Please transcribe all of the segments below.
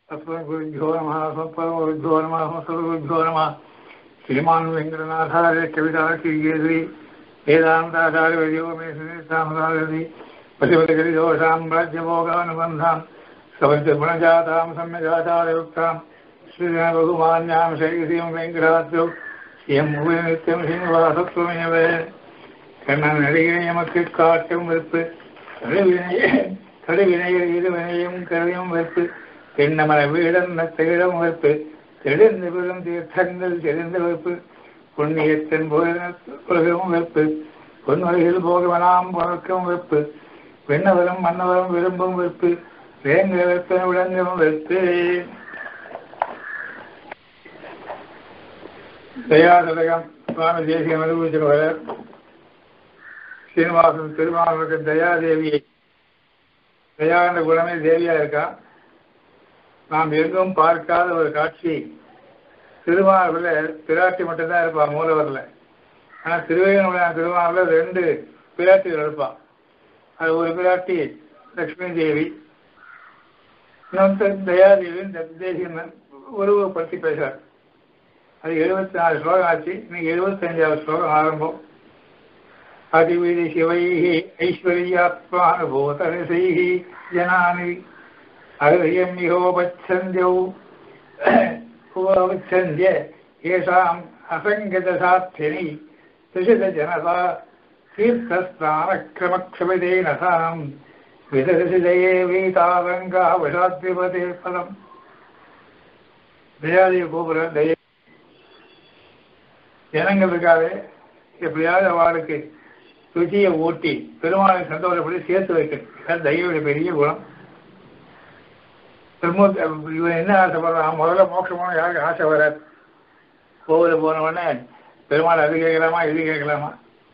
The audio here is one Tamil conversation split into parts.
अस्मद्गुरुभ्यो नमः अस्मत्परमगुरुभ्यो नमः अस्मत्सर्वगुरुभ्यो नमः श्रीमान् वेङ्कटनाथार्य कविताकीर्ति वेदान्ताचार्यवर्यो मे सुनितामसारति पतिपतिगिरिदोषां राज्यभोगानुबन्धां सपञ्चगुणजातां सम्यगाचारयुक्तां श्रीरघुमान्यां शैलीं वेङ्कटाद्यौ எம் நித்தியம் சீனிவாசத்துவமே கண்ணன் நடிகை எமக்கு காட்டும் வெறுப்பு கடுவினை கடுவினையில் இருவினையும் கருவியும் வெறுப்பு தென்னமர வீடன் திடம் வெறுப்பு தெளிந்து விழும் தீர்த்தங்கள் தெரிந்து வெறுப்பு புண்ணியத்தின் உலகம் வெறுப்பு பொன்வரையில் போகவனாம் வழக்கம் வெறுப்பு விண்ணவரும் மன்னவரும் விரும்பும் வெறுப்பு வேங்க வெறுப்ப விளங்கும் வெறுப்பு தயாதலகம் சுவாமி தேசியம் அனுபவிச்சிருவார் சீனிவாசன் திருமாவளுக்கு தயாதேவியை தயா என்ற குணமே தேவியா இருக்கா நாம் எங்கும் பார்க்காத ஒரு காட்சி திருமாவளவில் பிராட்டி மட்டும்தான் இருப்பா மூலவரில் ஆனால் திருவேகனுடைய திருமாவளவில் ரெண்டு பிராட்டிகள் இருப்பான் அது ஒரு பிராட்டி லக்ஷ்மி தேவி இன்னொரு தயாதேவியின் தேசியம் உருவப்படுத்தி பேசுறார் அது எழுபத்தி நாலு ஸ்லோகம் ஆச்சு இன்னைக்கு எழுபத்தஞ்சாவது ஸ்லோகம் ஆரம்பம் அதிவிதி சிவைஹி ஐஸ்வர்யாத்மானுபூதரசைஹி ஜனானி அருயம் மிகோபச்சந்தியௌ உபச்சந்திய ஏஷாம் அசங்கதசாத்தினி திரிஷத ஜனதா தீர்த்தஸ்தானக்கிரமக்ஷமிதேன தாம் விதரிசிதயே வீதாரங்கா விஷாத்ரிபதே பதம் தயாதிய கோபுர தய ஜனங்கள் இருக்காது எப்படியாவது அவளுக்கு ருச்சியை ஊட்டி பெருமாளை சந்தோஷப்படி சேர்த்து வைக்கணும் தெய்வடைய பெரிய குணம் இவன் என்ன ஆசைப்படுறான் முதல்ல மோட்சமான யாருக்கு ஆசை வராது கோவில போனவொடனே பெருமாள் அது கேட்கலாமா இது கேட்கலாமா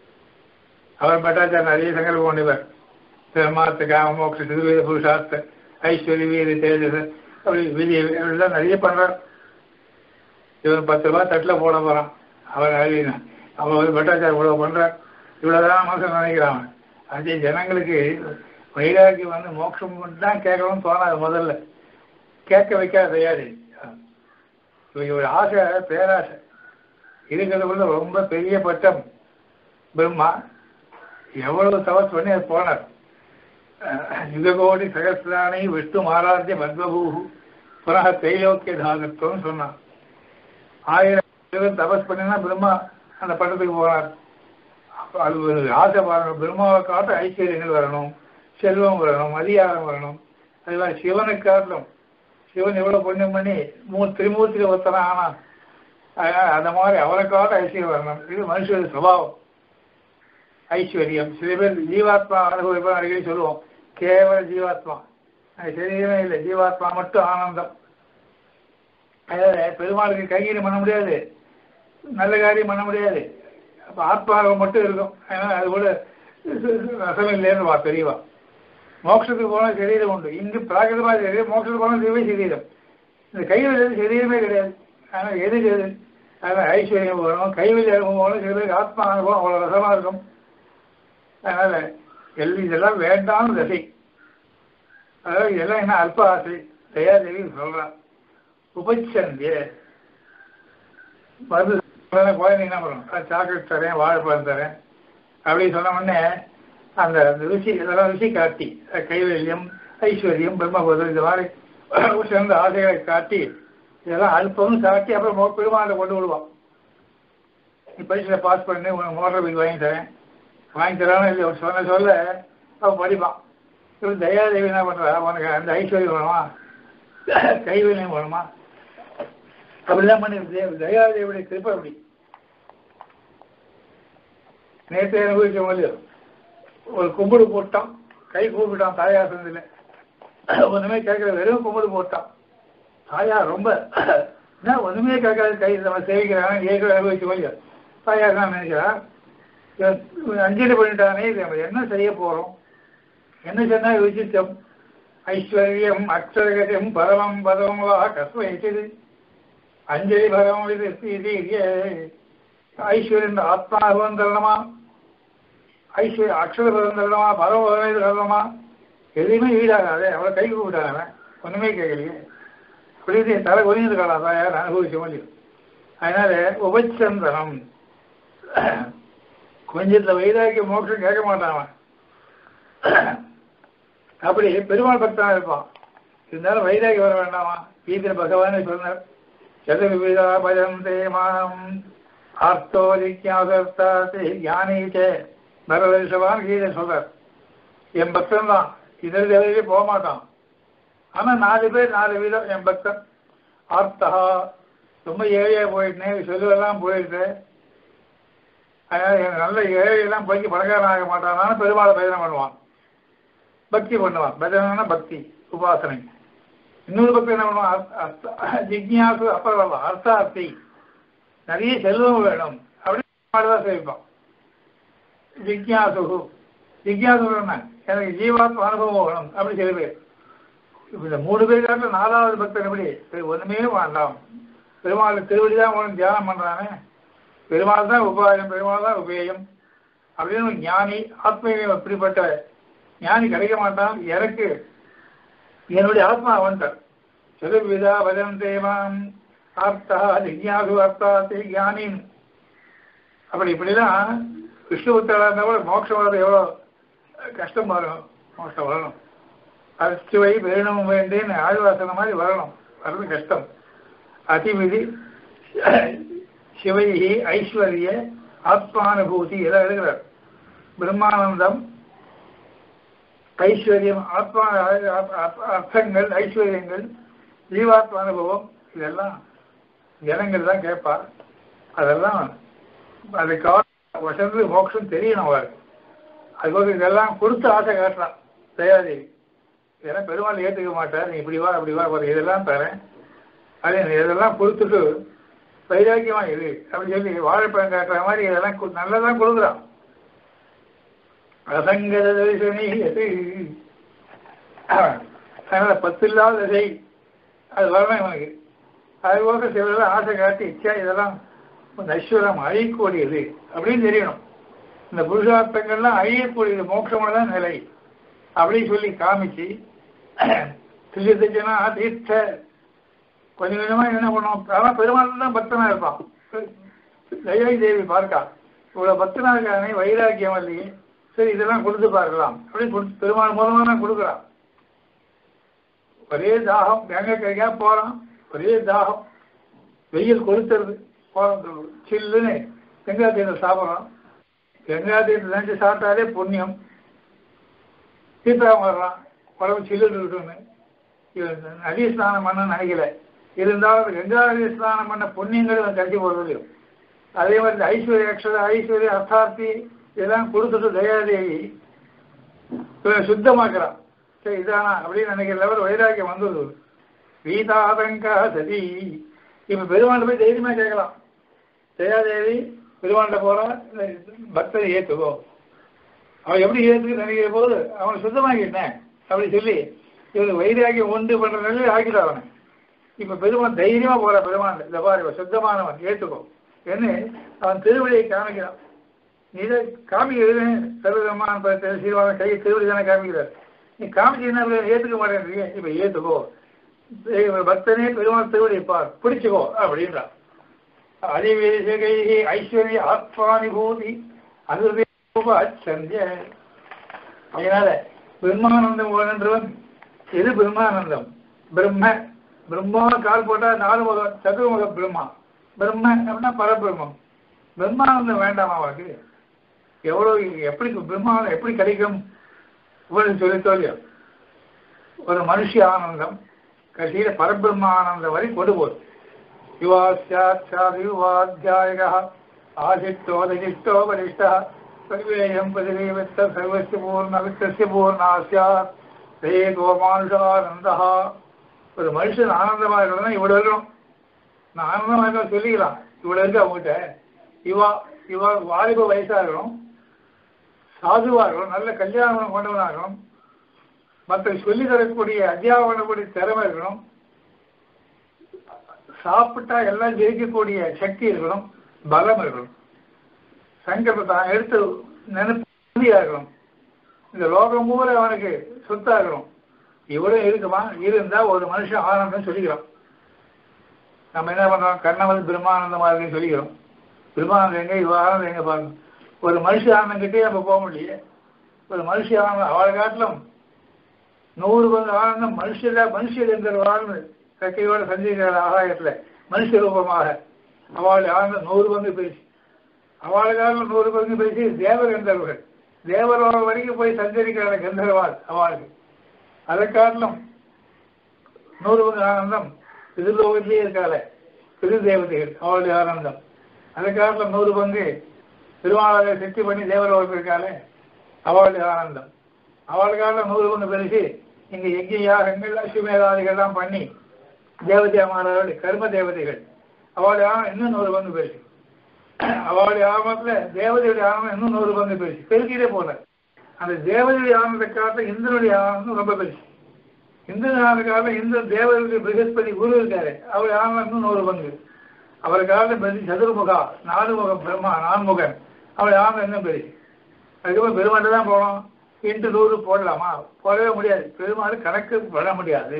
அவர் பட்டாச்சார் நிறைய சங்கல்பம் பண்ணிவர் பெருமாத்து காம மோட்ச திருவேத புருஷார்த்த ஐஸ்வர்ய வீர தேஜஸ் அப்படி விதி இப்படிலாம் நிறைய பண்றார் இவன் பத்து ரூபாய் தட்டில் போட போறான் அவர் அறிவினா அவன் வந்து பட்டாச்சாரம் இவ்வளோ பண்ணுறார் இவ்வளோதான் மனசு நினைக்கிறான் அதே ஜனங்களுக்கு வைராகி வந்து மோட்சம் தான் கேட்கணும்னு தோணாது முதல்ல கேட்க வைக்காத தயாரி இவங்க ஆசை பேராசை இருக்கிறதுக்குள்ள ரொம்ப பெரிய பட்டம் பிரம்மா எவ்வளவு தவஸ் பண்ணி அது போனார் யுககோடி சகசிராணி விஷ்ணு ஆராத்திய பத்மபூஹு புனக தைலோக்கிய தாகத்துவம் சொன்னான் ஆயிரம் தபஸ் பண்ணினா பிரம்மா அந்த பட்டத்துக்கு போனார் அது ஒரு ஆசை வரணும் பிரம்மாவை காட்ட ஐஸ்வர்யங்கள் வரணும் செல்வம் வரணும் அதிகாரம் வரணும் அது மாதிரி சிவனை காட்டிலும் சிவன் எவ்வளவு புண்ணியம் பண்ணி மூ திரிமூர்த்தியில் ஒருத்தனா ஆனான் அதனால அந்த மாதிரி அவனை காட்ட ஐஸ்வர்யம் வரணும் இது மனுஷனுடைய சுபாவம் ஐஸ்வர்யம் சில பேர் ஜீவாத்மா அனுபவிப்போம் அடிக்கடி சொல்லுவோம் கேவல ஜீவாத்மா சரீரமே இல்லை ஜீவாத்மா மட்டும் ஆனந்தம் அதாவது பெருமாளுக்கு கைகீடு பண்ண முடியாது நல்ல காரியம் பண்ண முடியாது அப்போ ஆத்மாவை மட்டும் இருக்கும் அதனால் அது கூட ரசம் இல்லைன்னு வா தெரியவா மோட்சத்துக்கு போனால் சரீரம் உண்டு இங்கு பிராகிருதமாக சரீரம் மோட்சத்துக்கு போனால் திவ்ய சரீரம் இந்த கைவல்யம் சரீரமே கிடையாது ஆனால் எது எது அதனால் ஐஸ்வர்யம் போகணும் கைவல்ய அனுபவம் போகணும் சில பேருக்கு ஆத்மா அனுபவம் அவ்வளோ ரசமாக இருக்கும் அதனால் எல் இதெல்லாம் வேண்டாம் தசை அதாவது இதெல்லாம் என்ன அல்ப ஆசை தயாதேவி சொல்கிறான் உபச்சந்திய மருந்து குழந்தைங்க என்ன பண்ணணும் சாக்லேட் தரேன் வாழைப்பழம் தரேன் அப்படி சொன்ன உடனே அந்த ருசி இதெல்லாம் ருசி காட்டி கைவல்யம் ஐஸ்வர்யம் பிரம்மபுதம் இந்த மாதிரி சிறந்த ஆசைகளை காட்டி இதெல்லாம் அல்பம் காட்டி அப்புறம் பெருமாளை கொண்டு விடுவான் நீ பரீட்சையில் பாஸ் பண்ணி உனக்கு மோட்டர் பில் வாங்கி தரேன் வாங்கி தரானோ இல்லை சொன்ன சொல்ல அவன் படிப்பான் இப்போ தயாதேவி என்ன பண்ணுறா உனக்கு அந்த ஐஸ்வர்யம் வேணுமா கைவல்யம் வேணுமா அப்படிதான் பண்ணி தயாதேவியுடைய கிருப்பை அப்படி நேற்று அனுபவிக்க போது ஒரு கும்பிடு போட்டான் கை கூப்பிட்டான் தாயார் சந்தில ஒண்ணுமே கேட்கல வெறும் கும்பிடு போட்டான் தாயார் ரொம்ப என்ன ஒண்ணுமே கேட்காது கை நம்ம சேவிக்கிறாங்க ஏற்கனவே அனுபவிக்க போது தாயார் தான் நினைக்கிறா அஞ்சலி பண்ணிட்டானே நம்ம என்ன செய்ய போறோம் என்ன சொன்னா விசித்தம் ஐஸ்வர்யம் அக்ஷரகரம் பரமம் பதம் வா கஸ்மைச்சது அஞ்சலி பரம் இது ஐஸ்வர்யன் ஆத்மாபவம் தரணுமா ஐஸ்வர்ய அக்ஷரபதம் தரணுமா பரமபதம் தரணுமா எதுவுமே ஈடாகாது அவளை கை கூப்பிட்டாங்க ஒண்ணுமே கேட்கலையே அப்படின்னு தலை ஒதுங்கிருக்கலாம் தாயார் அனுபவிக்க முடியும் அதனால உபச்சந்தனம் கொஞ்சத்துல வைராக்கிய மோட்சம் கேட்க மாட்டான் அவன் அப்படி பெருமாள் பக்தனா இருப்பான் இருந்தாலும் வைராகி வர வேண்டாமா கீதிர பகவானே சொன்னார் சதுர்விதா பஜந்தே மாம் ஆர்த்தோ ஜிக்யாசர்த்தாசி ஞானீச்சே பரதேசவான் கீதை சொல்றார் என் பக்தன் தான் இதழ் வேலையிலே போக மாட்டான் ஆனா நாலு பேர் நாலு விதம் என் பக்தன் ஆர்த்தகா ரொம்ப ஏழையா போயிட்டேன் செல்வெல்லாம் போயிட்டு அதனால எனக்கு நல்ல ஏழையெல்லாம் போய்க்கு பணக்காரன் ஆக மாட்டானான்னு பெருமாளை பஜனை பண்ணுவான் பக்தி பண்ணுவான் பஜனைனா பக்தி உபாசனை இன்னொரு பக்கம் என்ன பண்ணுவான் அர்த்த- அர்த்த- ஜிக்ஞாசு அப்புறம் வரலாம் அர்த்தார்த்தி நிறைய செல்வம் வேணும் அப்படின்னு தான் சேவிப்பான் ஜிக்ஞாசு ஜிக்ஞாசு என்ன எனக்கு ஜீவாத்ம அனுபவம் வேணும் அப்படி சில பேர் இப்ப இந்த மூணு பேர் காட்டில் நாலாவது பக்தன் எப்படி சரி, ஒண்ணுமே வேண்டாம் பெருமாள் திருவடி தான் உனக்கு தியானம் பண்றானே பெருமாள் தான் உபாயம் பெருமாள் தான் உபேயம் அப்படின்னு ஒரு ஞானி ஆத்மீயம் எப்படிப்பட்ட ஞானி கிடைக்க மாட்டான் எனக்கு என்னுடைய ஆத்மா அவன்தான் சதுர்விதா பஜன் தேவான் ஆர்த்தா ஜிக்யாசு அர்த்தாத்தி ஞானின் அப்படி இப்படிதான் விஷ்ணு புத்தரா கூட மோட்சம் வர்றது எவ்வளோ கஷ்டம் வரும் மோட்சம் வரணும் அச்சுவை வேணும் வேண்டேன்னு ஆழ்வாசன மாதிரி வரணும் வர்றது கஷ்டம் அதிவிதி சிவைகி ஐஸ்வர்ய ஆத்மானுபூதி எல்லாம் எழுதுகிறார் பிரம்மானந்தம் ஐஸ்வர்யம் ஆத்மா அர்த்தங்கள் ஐஸ்வர்யங்கள் ஜீவாத்ம அனுபவம் இதெல்லாம் ஜனங்கள் தான் கேட்பார் அதெல்லாம் அதுக்காக வசந்து மோட்சம் தெரியணும் அவருக்கு அதுக்கு இதெல்லாம் கொடுத்து ஆசை காட்டலாம் தயாதேவி இதெல்லாம் பெருமாள் ஏற்றுக்க மாட்டார் நீ இப்படி வா அப்படி வா ஒரு இதெல்லாம் தரேன் அதே நீ இதெல்லாம் கொடுத்துட்டு வைராக்கியமா இது அப்படி சொல்லி வாழைப்பழம் காட்டுற மாதிரி இதெல்லாம் கு- நல்லதான் கொடுக்குறான் அசங்கத தரிசனி எது அதனால பத்து இல்லாத திசை அது வரணும் இவனுக்கு அது போக சில ஆசை காட்டி இச்சா இதெல்லாம் நஸ்வரம் அழியக்கூடியது அப்படின்னு தெரியணும் இந்த புருஷார்த்தங்கள்லாம் அழியக்கூடியது மோட்சமான தான் நிலை அப்படின்னு சொல்லி காமிச்சு திரியத்தனா தீர்த்த கொஞ்சம் கொஞ்சமா என்ன பண்ணுவோம் ஆனால் பெருமாள் தான் பக்தனா இருப்பான் தயாரி தேவி பார்க்கா இவ்வளவு பக்தனா இருக்கானே வைராக்கியம் இல்லையே சரி இதெல்லாம் கொடுத்து பார்க்கலாம் அப்படின்னு கொடுத்து பெருமாள் மூலமா தான் கொடுக்குறான் ஒரே தாகம் கங்கை கையா போறான் ஒரே தாகம் வெயில் கொளுத்துறது போறோம் சில்லுன்னு கங்கா தீர்த்தம் சாப்பிட்றோம் கங்கா தீர்த்தம் நினைச்சு சாப்பிட்டாலே புண்ணியம் தீர்த்தம் வர்றான் உடம்பு சில்லுன்னு இருக்குன்னு இவன் நதி ஸ்நானம் பண்ண நினைக்கல இருந்தாலும் கங்கா நதி ஸ்நானம் பண்ண புண்ணியங்கள் இவன் கட்டி போடுறது அதே மாதிரி இந்த ஐஸ்வர்ய அக்ஷர ஐஸ்வர்ய அர்த்தார்த்தி இதெல்லாம் கொடுத்துட்டு தயாதேவி இவன் சுத்தமாக்குறான் சரி இதானா அப்படின்னு நினைக்கிற லெவல் வைராக்கியம் வந்தது வீதாதங்கா சதி இப்ப பெருமாள் போய் தைரியமா கேட்கலாம் ஜெயாதேவி பெருமாண்ட போறா இந்த பக்தரை ஏத்துக்கோ அவன் எப்படி ஏத்துக்கு நினைக்கிற போது அவனை சுத்தமாக்கிட்டேன் அப்படி சொல்லி இவனுக்கு வைராக்கியம் உண்டு பண்ற நிலையில் ஆக்கிட்டான் அவனை இப்ப பெருமான் தைரியமா போற பெருமான் இந்த பாரு இவன் சுத்தமானவன் ஏத்துக்கோ என்ன அவன் திருவடியை காமிக்கிறான் நீ இதை காமிக்கிறது சர்வதமான சீர்வாதம் கை திருவடி தானே காமிக்கிறார் நீ காமிச்சீங்கன்னா ஏத்துக்க மாட்டேன்றீங்க இப்ப ஏத்துக்கோ இவன் பக்தனே பெருமாள் திருவடி பார் பிடிச்சுக்கோ அப்படின்றான் அதிவேசகை ஐஸ்வர்ய ஆத்மானுபூதி அதுசந்திய அதனால பிரம்மானந்தம் வேணுன்றவன் எது பிரம்மானந்தம் பிரம்ம பிரம்மா கால் போட்டா நாலு முகம் சதுர்முக பிரம்மா பிரம்ம அப்படின்னா பரபிரம்மம் பிரம்மானந்தம் வேண்டாமா அவனுக்கு எவ்வளவு எப்படி பிரம்மானந்தம் எப்படி கிடைக்கும் இவனுக்கு சொல்லி தோல்வியோ ஒரு மனுஷ ஆனந்தம் கடைசியில பரபிரம்ம ஆனந்தம் வரை கொண்டு போகுது யுவாத்தியாயுவாத்தியாயக ஆதித்தோதகிஷ்டோ வரிஷ்டா சர்வேயம் பதிவேவித்த சர்வஸ்ய பூர்ண வித்தஸ்ய பூர்ணா சியாத் தே கோமானுஷானந்தா ஒரு மனுஷன் ஆனந்தமா இருக்கணும்னா இவ்வளவு இருக்கணும் நான் ஆனந்தமா இருக்க சொல்லிக்கலாம் இவ்வளவு இருக்கு அவங்ககிட்ட இவா இவா வாலிப வயசா இருக்கணும் சாதுவா இருக்கணும் நல்ல கல்யாணம் கொண்டவனா இருக்கணும் மற்ற சொல்லி தரக்கூடிய அத்தியாபனக்கூடிய திறமை இருக்கணும் சாப்பிட்டா எல்லாம் ஜெயிக்கக்கூடிய சக்தி இருக்கணும் பலம் இருக்கணும் சங்கல்பத்தை தான் எடுத்து நினைப்பு இருக்கணும் இந்த லோகம் பூரா அவனுக்கு சொத்தாகணும் இவ்வளவு இருக்குமா இருந்தா ஒரு மனுஷன் ஆனந்தம் சொல்லிக்கிறான் நம்ம என்ன பண்றோம் கண்ணை வந்து பிரம்மானந்தமா இருக்குன்னு சொல்லிக்கிறோம் பிரம்மானந்தம் எங்க இவ்வானந்தம் எங்க பாருங்க ஒரு மனுஷ ஆனந்தம் கிட்டே நம்ம போக முடியல ஒரு மனுஷ ஆனந்தம் அவளை காட்டிலும் நூறு பங்கு ஆனந்தம் மனுஷல மனுஷியல் என்ற வாழ்ந்து கக்கையோட சஞ்சரிக்கிற ஆகாயத்துல மனுஷ ரூபமாக அவள் ஆனந்தம் நூறு பங்கு பேசி அவள் காலம் நூறு பங்கு பேசி தேவர் என்றவர்கள் தேவரோட வரைக்கும் போய் சஞ்சரிக்கிற கந்தர்வாள் அவளுக்கு அதை காட்டிலும் நூறு பங்கு ஆனந்தம் திருலோகத்திலே இருக்காளே திரு தேவதைகள் அவளுடைய ஆனந்தம் அதை காட்டிலும் நூறு பங்கு திருவாளரை சித்தி பண்ணி தேவலோகத்தில் இருக்காளே அவளுடைய ஆனந்தம் அவளுக்காக நூறு பங்கு பெருசு இங்க எங்கே யாகங்கள் அசுமேதாதிகள்லாம் பண்ணி தேவதையமானவர்கள் கர்ம தேவதைகள் அவளுடைய ஆனந்தம் இன்னும் நூறு பங்கு பெருசு அவளுடைய ஆரம்பத்துல தேவதையுடைய ஆனந்தம் இன்னும் நூறு பங்கு பெருசு பெருக்கிட்டே போனார் அந்த தேவதையுடைய ஆனந்த காலத்துல இந்திரனுடைய ஆனந்தம் ரொம்ப பெருசு இந்திரன் ஆனந்த காலம் இந்திரன் தேவதையுடைய பிரகஸ்பதி குரு இருக்காரு அவருடைய ஆனந்தம் இன்னும் நூறு பங்கு அவர் காலத்துல பெருசு சதுர்முகா நாலு முகம் பிரம்மா நான்முகன் அவருடைய ஆனந்தம் இன்னும் பெருசு அதுக்கப்புறம் பெருமாள் தான் போனோம் இன்று நூறு போடலாமா போடவே முடியாது பெருமாள் கணக்கு பண்ண முடியாது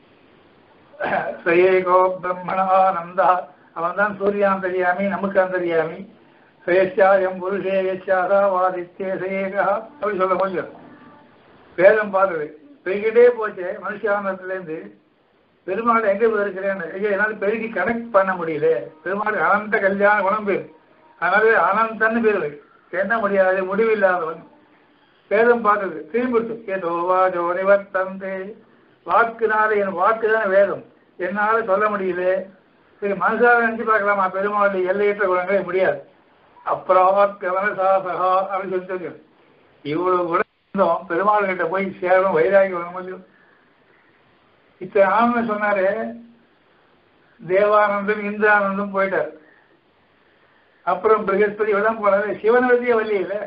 சயேகோ பிரம்மணானந்தா அவன் தான் சூரியான் தெரியாமி நமக்கு அந்தரியாமி சயச்சாயம் புருஷே யச்சாதா வாதித்யே சயேகா அப்படி சொல்ல முடியும் வேதம் பார்த்தது பெருகிட்டே போச்சு மனுஷானத்திலேருந்து பெருமாள் எங்க இருக்கிறேன்னு ஐயா என்னால் பெருகி கனெக்ட் பண்ண முடியல பெருமாள் அனந்த கல்யாண குணம் பேர் அதனால அனந்தன்னு பேர் என்ன முடியாது முடிவில்லாதவன் வேதம் பார்த்தது திரும்பிட்டு ஏதோ வாஜோ நிவர்த்தந்தே வாக்குனால என் வாக்கு தான் வேதம் என்னால சொல்ல முடியல சரி மனசால நினைச்சு பார்க்கலாமா பெருமாளுடைய எல்லையற்ற குணங்களே முடியாது அப்புறம் கவன சாசகா அப்படின்னு சொல்லி சொல்லு இவ்வளவு குணம் இருந்தோம் பெருமாள் கிட்ட போய் சேரணும் வைராகி வர முடியும் இத்தனை ஆனந்தம் சொன்னாரு தேவானந்தம் இந்திரானந்தம் போயிட்டார் அப்புறம் பிரகஸ்பதி எல்லாம் போனாரு சிவனை வழியே வழி இல்லை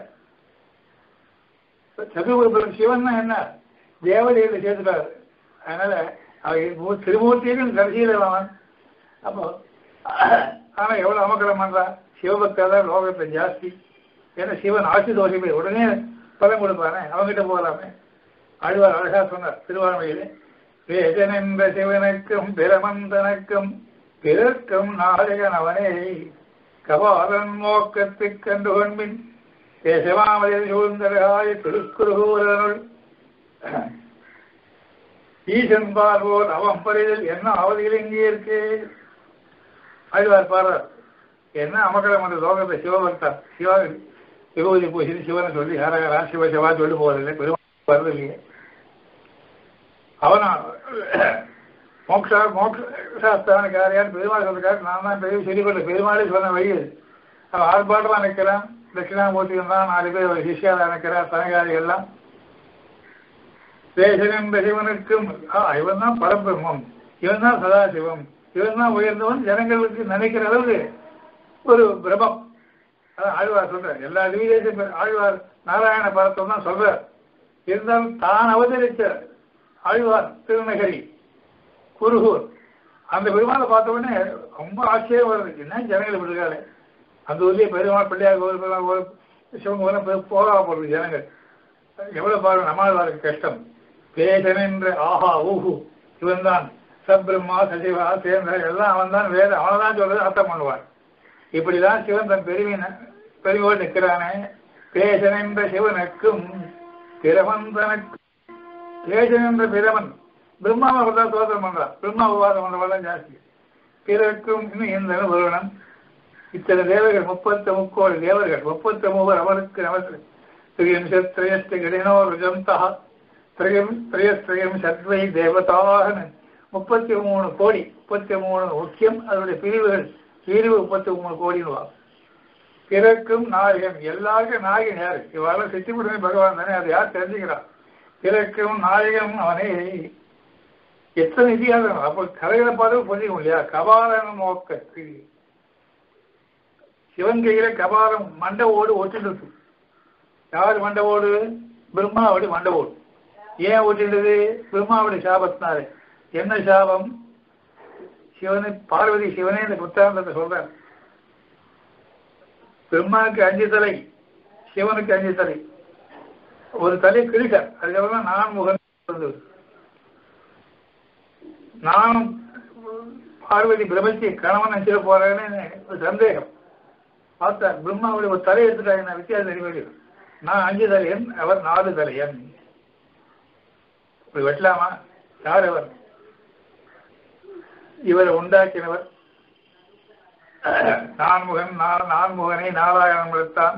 சதுர்புரம் சிவன் என்ன தேவதைகளை சேர்த்துட்டாரு அதனால அவர் திருமூர்த்தியும் கடைசியில் அவன் அப்போ ஆனா எவ்வளவு அமக்கலம் பண்றான் சிவபக்தா தான் லோகத்தை ஜாஸ்தி ஏன்னா சிவன் ஆட்சி தோஷமே உடனே பலம் கொடுப்பானே அவங்ககிட்ட போகலாமே ஆழ்வார் அழகா சொன்னார் திருவாரூரையிலே வேதனென்ற சிவனுக்கும் பிரமந்தனுக்கும் பிறர்க்கும் நாயகன் அவனே கபாலன் மோக்கத்துக் கண்டு கொன்பின் தேசமாமதில் சூழ்ந்தராய திருக்குறுகூரனுள் ஈசன் பார்வோர் அவன் பரிதில் என்ன அவதிகள் இங்கே இருக்கு ஆழ்வார் பாடுறார் என்ன அமக்கலம் அந்த லோகத்தை சிவபக்தா சிவா விபூதி பூசி சிவனை சொல்லி ஹரஹரா சிவ சிவா சொல்லி போவதில்லை பெருமாள் வருது இல்லையே அவனா மோக்ஷா மோக்ஷாஸ்தான காரியார் பெருமாள் சொல்றாரு நான் தான் பெரிய சொல்லிக்கொள்ள பெருமாளே சொன்ன வழி அது அவன் ஆர்ப்பாட்டமா நிற்கிறான் தட்சிணாமூர்த்தி தான் நாலு பேர் சிஷ்யாவில் நிற்கிறார் தனகாரிகள்லாம் தேசனம் சிவனுக்கும் இவன் தான் பரபிரம்மம் இவன் தான் சதாசிவம் இவன் தான் உயர்ந்தவன் ஜனங்களுக்கு நினைக்கிற அளவுக்கு ஒரு பிரமம் அதான் ஆழ்வார் சொல்றார் எல்லா திவிதேச ஆழ்வார் நாராயண பரத்தம் தான் சொல்றார் இருந்தாலும் தான் அவதரித்த ஆழ்வார் திருநகரி குருகூர் அந்த பெருமாளை பார்த்த உடனே ரொம்ப ஆச்சரியம் வருது என்ன ஜனங்கள் இப்படி இருக்காரு அந்த ஊர்லயே பெருமாள் பிள்ளையார் கோவில் சிவன் கோவில் போகா போடுறது ஜனங்கள் எவ்வளவு பாருங்க நம்மளுக்கு கஷ்டம் வேதன் என்ற ஆஹா ஊஹு இவன் தான் சப்ரம்மா சசிவா சேர்ந்த எல்லாம் அவன் தான் வேத அவன் தான் சொல்றது அர்த்தம் பண்ணுவான் இப்படிதான் சிவன் தன் பெருமையின பெருமையோடு நிற்கிறானே பேசன் என்ற சிவனுக்கும் பிரமன் தனக்கு பேசன் என்ற பிரமன் பிரம்மாவை தான் சோதனம் பண்றான் பிரம்மா உபாதம் பண்றவெல்லாம் ஜாஸ்தி பிறக்கும் இன்னும் இந்த வருவனம் இத்தனை தேவர்கள் முப்பத்தி முக்கோடி தேவர்கள் முப்பத்தி மூவர் அவருக்கு நமக்கு திரியம் சத்ரயஸ்து கடினோ ருஜந்தா திரயம் திரயஸ்திரயம் சத்வை தேவதாகன முப்பத்தி மூணு கோடி முப்பத்தி மூணு முக்கியம் அதனுடைய பிரிவுகள் பிரிவு முப்பத்தி மூணு கோடின்னு பிறக்கும் நாயகன் எல்லாருக்கும் நாயகன் யாரு இவ்வாறு சித்திபுடனே பகவான் தானே அதை யார் தெரிஞ்சுக்கிறான் பிறக்கும் நாயகன் அவனே எத்தனை இதிகாசம் அப்போ கதைகளை பார்த்து புரிஞ்சுக்க இல்லையா கபாலன நோக்கத்து சிவன் கையில கபாலம் மண்டவோடு ஒட்டிட்டு யார் மண்டவோடு பிரம்மாவோட மண்டவோடு ஏன் ஒட்டின்றது பிரம்மாவுடைய சாபத்தினாரு என்ன சாபம் சிவனை பார்வதி சிவனே இந்த புத்தாந்தத்தை சொல்றார் பிரம்மாவுக்கு அஞ்சு தலை சிவனுக்கு அஞ்சு தலை ஒரு தலை கிழிட்டார் அதுக்கப்புறம் நான் முகன் வந்தது நானும் பார்வதி பிரமிச்சு கணவன் நினைச்சிட போறேன்னு ஒரு சந்தேகம் பார்த்தா பிரம்மாவுடைய ஒரு தலை எடுத்துட்டாங்க நான் வித்தியாசம் தெரிய வேண்டியது நான் அஞ்சு தலையன் அவர் நாலு தலையன் இப்படி வெட்டலாமா யார் அவர் இவரை உண்டாக்கினவர் நான்முகன் நான் நான்முகனை நாராயணன் எடுத்தான்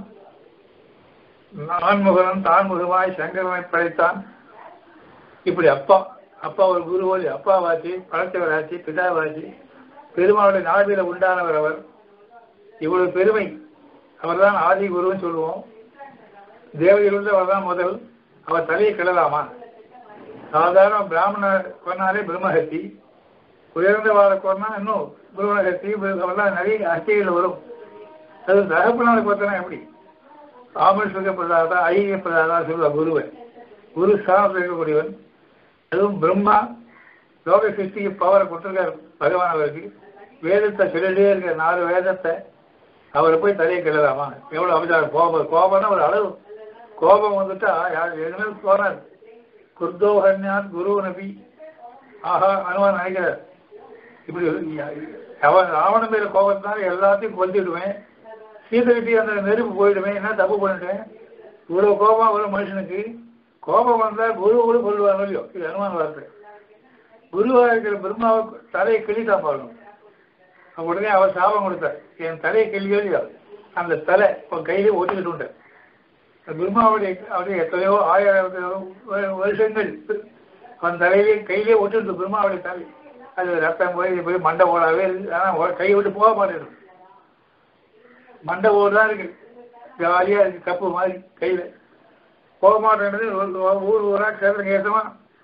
நான்முகனும் தான்முகமாய் சங்கரனை படைத்தான் இப்படி அப்பா அப்பா ஒரு குருவோலி அப்பாவாச்சு படைத்தவராச்சு பிதாவாச்சு பெருமாளுடைய நாவில உண்டானவர் அவர் இவ்வளவு பெருமை அவர்தான் ஆதி குருன்னு சொல்லுவோம் தேவதையில் அவர் தான் முதல் அவர் தலையை கிடலாமா சாதாரண பிராமண கொன்னாலே பிரம்மஹத்தி உயர்ந்த வாழ கொன்னா இன்னும் குருவனகத்தி அவெல்லாம் நிறைய ஹத்திகள் வரும் அது தகப்பனால பார்த்தனா எப்படி ஆமஸ்வக பிரதாதா ஐய பிரதாதா சொல்லுவா குருவை குரு ஸ்தானத்தில் இருக்கக்கூடியவன் அதுவும் பிரம்மா லோக சிருஷ்டிக்கு பவரை கொடுத்துருக்கார் பகவான் அவருக்கு வேதத்தை சொல்லிட்டே இருக்க நாலு வேதத்தை அவரை போய் தலையை கிடலாமா எவ்வளவு அபிச்சாரம் கோபம் கோபம்னா ஒரு அளவு கோபம் வந்துட்டா யார் எதுவுமே போனார் குர்தோஹன்யான் குரு நபி ஆஹா அனுமான் நினைக்கிறார் இப்படி அவன் ராவணன் மேல கோபத்தினால எல்லாத்தையும் கொல்லிடுவேன் சீதகிட்டி அந்த நெருப்பு போயிடுவேன் என்ன தப்பு பண்ணிட்டேன் இவ்வளவு கோபம் ஒரு மனுஷனுக்கு கோபம் வந்தா குரு கூட கொள்வாங்க இல்லையோ இது அனுமான வார்த்தை குருவாக இருக்கிற பிரம்மாவை தலையை கிள்ளிதான் பாருங்க உடனே அவர் சாபம் கொடுத்தார் என் தலையை கிள்ளியோ அந்த தலை உன் கையிலே ஓட்டிக்கிட்டு உண்டேன் பிரம்மாவுடைய அவருடைய எத்தனையோ ஆயிரம் வருஷங்கள் அவன் தலையிலே கையிலே ஒட்டிட்டு பிரம்மாவுடைய தலை அது ரத்தம் போய் போய் மண்டை ஓடாவே இருக்கு ஆனால் கை விட்டு போக மாட்டேங்குது மண்டை ஓடு தான் இருக்கு ஜாலியாக இருக்கு கப்பு மாதிரி கையில் போக மாட்டேன்றது ஊர் ஊரா கேட்குறங்க ஏற்றமா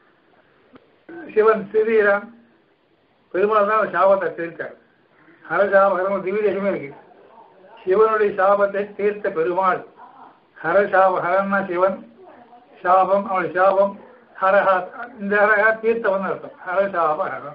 சிவன் சிறியரான் பெருமாள் தான் சாபத்தை தீர்த்தார் ஹரசாபகரம் திவ்ய தேசமே இருக்கு சிவனுடைய சாபத்தை தீர்த்த பெருமாள் ஹரசாப ஹரன்னா சிவன் சாபம் அவனுடைய சாபம் ஹரஹா இந்த ஹரஹா தீர்த்தவன் அர்த்தம் ஹரசாப ஹரம்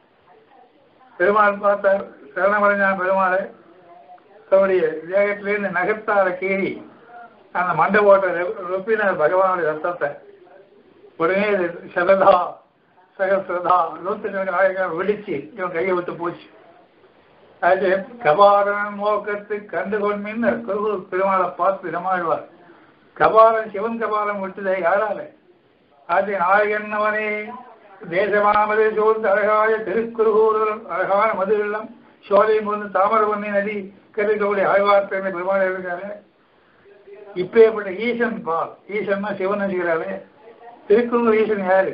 பெருமாள் பார்த்தார் சரணமடைஞ்சான் பெருமாளை தன்னுடைய தேகத்திலிருந்து நகர்த்தார கீறி அந்த மண்டை ஓட்ட ரொப்பினார் பகவானுடைய ரத்தத்தை உடனே இது சரதா சகசிரதா நூற்றுக்கணக்கான ஆயிரம் வெடிச்சு இவன் கையை விட்டு போச்சு அது கபாரன் நோக்கத்தை கண்டுகொள்மின் குரு பெருமாளை பார்த்து இடமாழ்வார் கபாலன் சிவன் கபாலம் விட்டதை யாரால அது நாயகன்னவனே தேசமாமது சூழ்ந்து அழகாய திருக்குறுகூர் அழகான மது இல்லம் சோலையும் கொண்டு தாமரவண்ணி நதி கருக்கூடிய ஆழ்வார் பெருமை பெருமாள் இருக்காரு இப்பேற்பட்ட ஈசன் பால் ஈசன்னா சிவன் நினைக்கிறாரு திருக்குறள் ஈசன் யாரு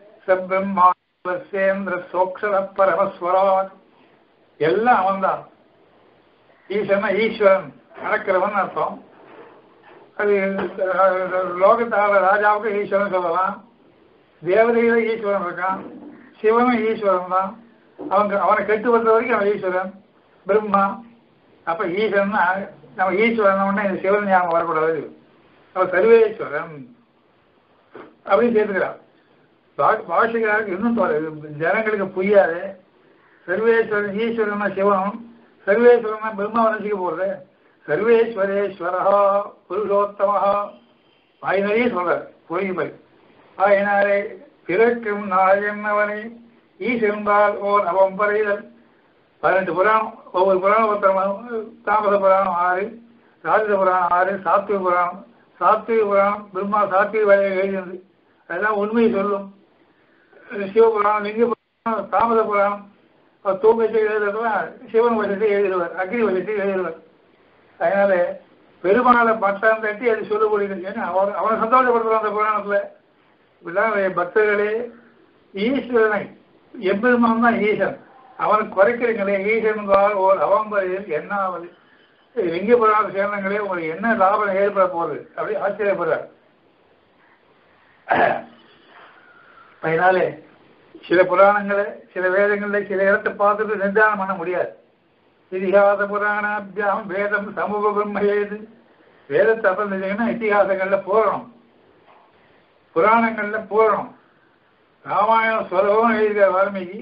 சப்ரம்மேந்திர சோக்ஷர பரமஸ்வரான் எல்லாம் அவன்தான் ஈசன்னா ஈஸ்வரன் நடக்கிறவன் அர்த்தம் அது லோகத்தால ராஜாவுக்கு ஈஸ்வரன் சொல்லலாம் தேவதையில ஈஸ்வரன் இருக்கான் சிவனும் ஈஸ்வரன் தான் அவங்க அவனை கெட்டு வந்த வரைக்கும் அவன் ஈஸ்வரன் பிரம்மா அப்ப ஈஸ்வரன்னா நம்ம ஈஸ்வரன் உடனே இந்த சிவன் ஞாபகம் வரக்கூடாது அவன் சர்வேஸ்வரன் அப்படின்னு சேர்த்துக்கிறான் பாஷைக்காரருக்கு இன்னும் தோறது ஜனங்களுக்கு புரியாது சர்வேஸ்வரன் ஈஸ்வரன் சிவனும் சர்வேஸ்வரன் பிரம்மா வனசிக்க போறது சர்வேஸ்வரேஸ்வரா புருஷோத்தமஹா வாய் நிறைய சொல்றார் பொய்மை ஆயினாரே பிறக்கும் நாயன்னவனை ஈசென்பால் ஓர் அவம்பரைதல் பதினெட்டு புராணம் ஒவ்வொரு புராணம் ஒருத்தர் தாமத புராணம் ஆறு ராஜத புராணம் ஆறு சாத்விக புராணம் சாத்விக புராணம் பிரம்மா சாத்விக வேலையை எழுதினது அதெல்லாம் உண்மையை சொல்லும் சிவபுராணம் லிங்க புராணம் தாமத புராணம் தூங்கத்தை எழுதுறதுலாம் சிவன் வசத்தை எழுதுவார் அக்னி வசத்தை எழுதுவார் அதனால பெருமாளை பட்டம் தட்டி அது சொல்லக்கூடியது ஏன்னா அவன் அவனை சந்தோஷப்படுத்துறான் அந்த புராணத்துல இப்படிதான் பக்தர்களே ஈஸ்வரனை எம்பெருமான் தான் ஈசன் அவனை குறைக்கிறீங்களே ஈசன் ஓர் அவம்பரையில் என்ன ஆகுது லிங்க புராண சேர்ந்தங்களே உங்களுக்கு என்ன லாபம் ஏற்பட போகுது அப்படி ஆச்சரியப்படுறார் அதனாலே சில புராணங்களை சில வேதங்களை சில இடத்தை பார்த்துட்டு நிர்தானம் பண்ண முடியாது இதிகாச புராணாபியாம் வேதம் சமூக பிரம்ம ஏது வேதத்தை அப்புறம் செஞ்சீங்கன்னா இத்திகாசங்கள்ல போறணும் புராணங்கள்ல போறணும் ராமாயணம் சுலபம் எழுதிய வால்மீகி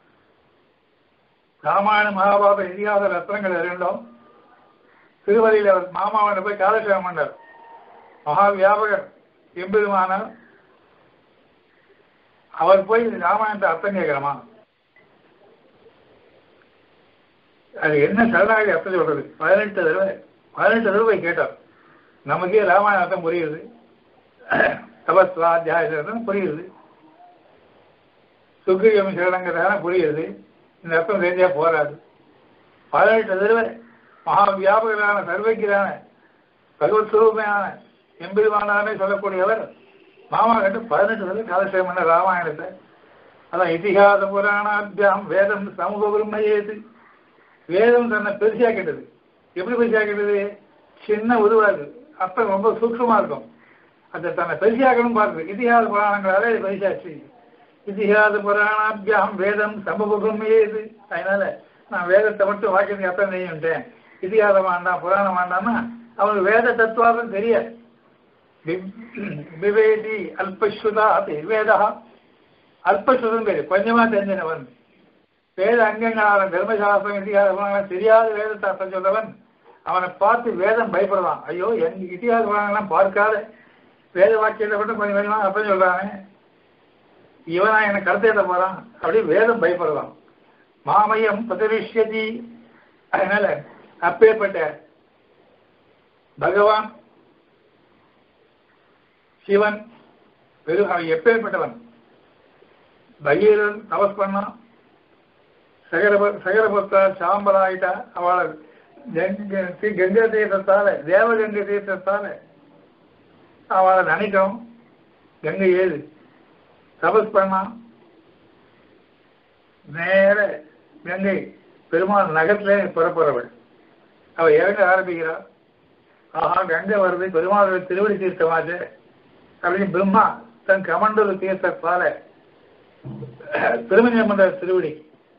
ராமாயண மகாபாரத இதிகாச ரத்னங்கள் இரண்டும் திருவதியில் அவர் மாமாவனை போய் காலட்சேபம் பண்ணார் மகா வியாபகர் எம்பெருமானார் அவர் போய் ராமாயணத்தை அர்த்தம் கேட்கிறமா அது என்ன சரணாகி அர்த்தம் சொல்றது பதினெட்டு தடவை பதினெட்டு தடவை கேட்டார் நமக்கே ராமாயண அர்த்தம் புரியுது தபஸ்வாத்தியாய அர்த்தம் புரியுது சுக்ரியம் சரணங்கிறதான புரியுது இந்த அர்த்தம் தெரிஞ்சா போராது பதினெட்டு தடவை மகா வியாபகரான சர்வக்கிரான பகவத் சுரூபமான எம்பெருமானாரே சொல்லக்கூடியவர் மாமா கண்டு பதினெட்டு தடவை காலசேகம் பண்ண ராமாயணத்தை அதான் இதிகாச புராணாபியாம் வேதம் சமூக பிரம்மையேது வேதம் தன்னை பெருசாக்கிட்டது எப்படி பெருசாக்கிட்டது சின்ன உருவாது அர்த்தம் ரொம்ப சூக்ஷமா இருக்கும் அதை தன்னை பெருசாக்கணும் பார்க்குது இதிகாச புராணங்களாலே இது பெருசாச்சு இதிகாச புராணாபியாம் வேதம் சமூக பிரம்மையேது அதனால நான் வேதத்தை மட்டும் வாக்கியத்துக்கு அர்த்தம் செய்யுட்டேன் இதிகாசம் வேண்டாம் புராணம் வேண்டாம்னா அவனுக்கு வேத தத்துவார்த்தம் தெரியாது விவேதி அல்பஸ்ருதா அது வேதா அல்பஸ்ருதம் பேரு கொஞ்சமா தெரிஞ்சவன் வேத அங்கங்களான தர்மசாஸ்திரம் இதிகாசம் தெரியாத வேதத்தை அர்த்தம் சொல்றவன் அவனை பார்த்து வேதம் பயப்படுவான் ஐயோ எங்க இதிகாச புராணம்லாம் பார்க்காத வேத வாக்கியத்தை மட்டும் கொஞ்சம் கொஞ்சமா அர்த்தம் சொல்றானே இவனா எனக்கு கடத்தேத்த போறான் அப்படி வேதம் பயப்படுவான் மாமயம் பிரதிஷ்யதி அதனால அப்பேற்பட்ட பகவான் சிவன் வெறும் அவன் எப்பேற்பட்டவன் பகீரன் தபஸ் பண்ணான் சகரப சகரபுத்தா சாம்பலாயிட்டா அவளை கங்கை தீர்த்தத்தால தேவகங்கை தீர்த்தத்தால அவளை நினைக்கணும் கங்கை ஏது தபஸ் பண்ணான் நேர கங்கை பெருமாள் நகத்திலே புறப்படுறவள் அவ இறங்க ஆரம்பிக்கிறாள் ஆஹா கங்கை வருது பெருமாளுடைய திருவடி தீர்த்தமாச்சு அப்படின்னு பிரம்மா தன் கமண்டல தீர்த்தத்தால திருமணம் பண்ற திருவடி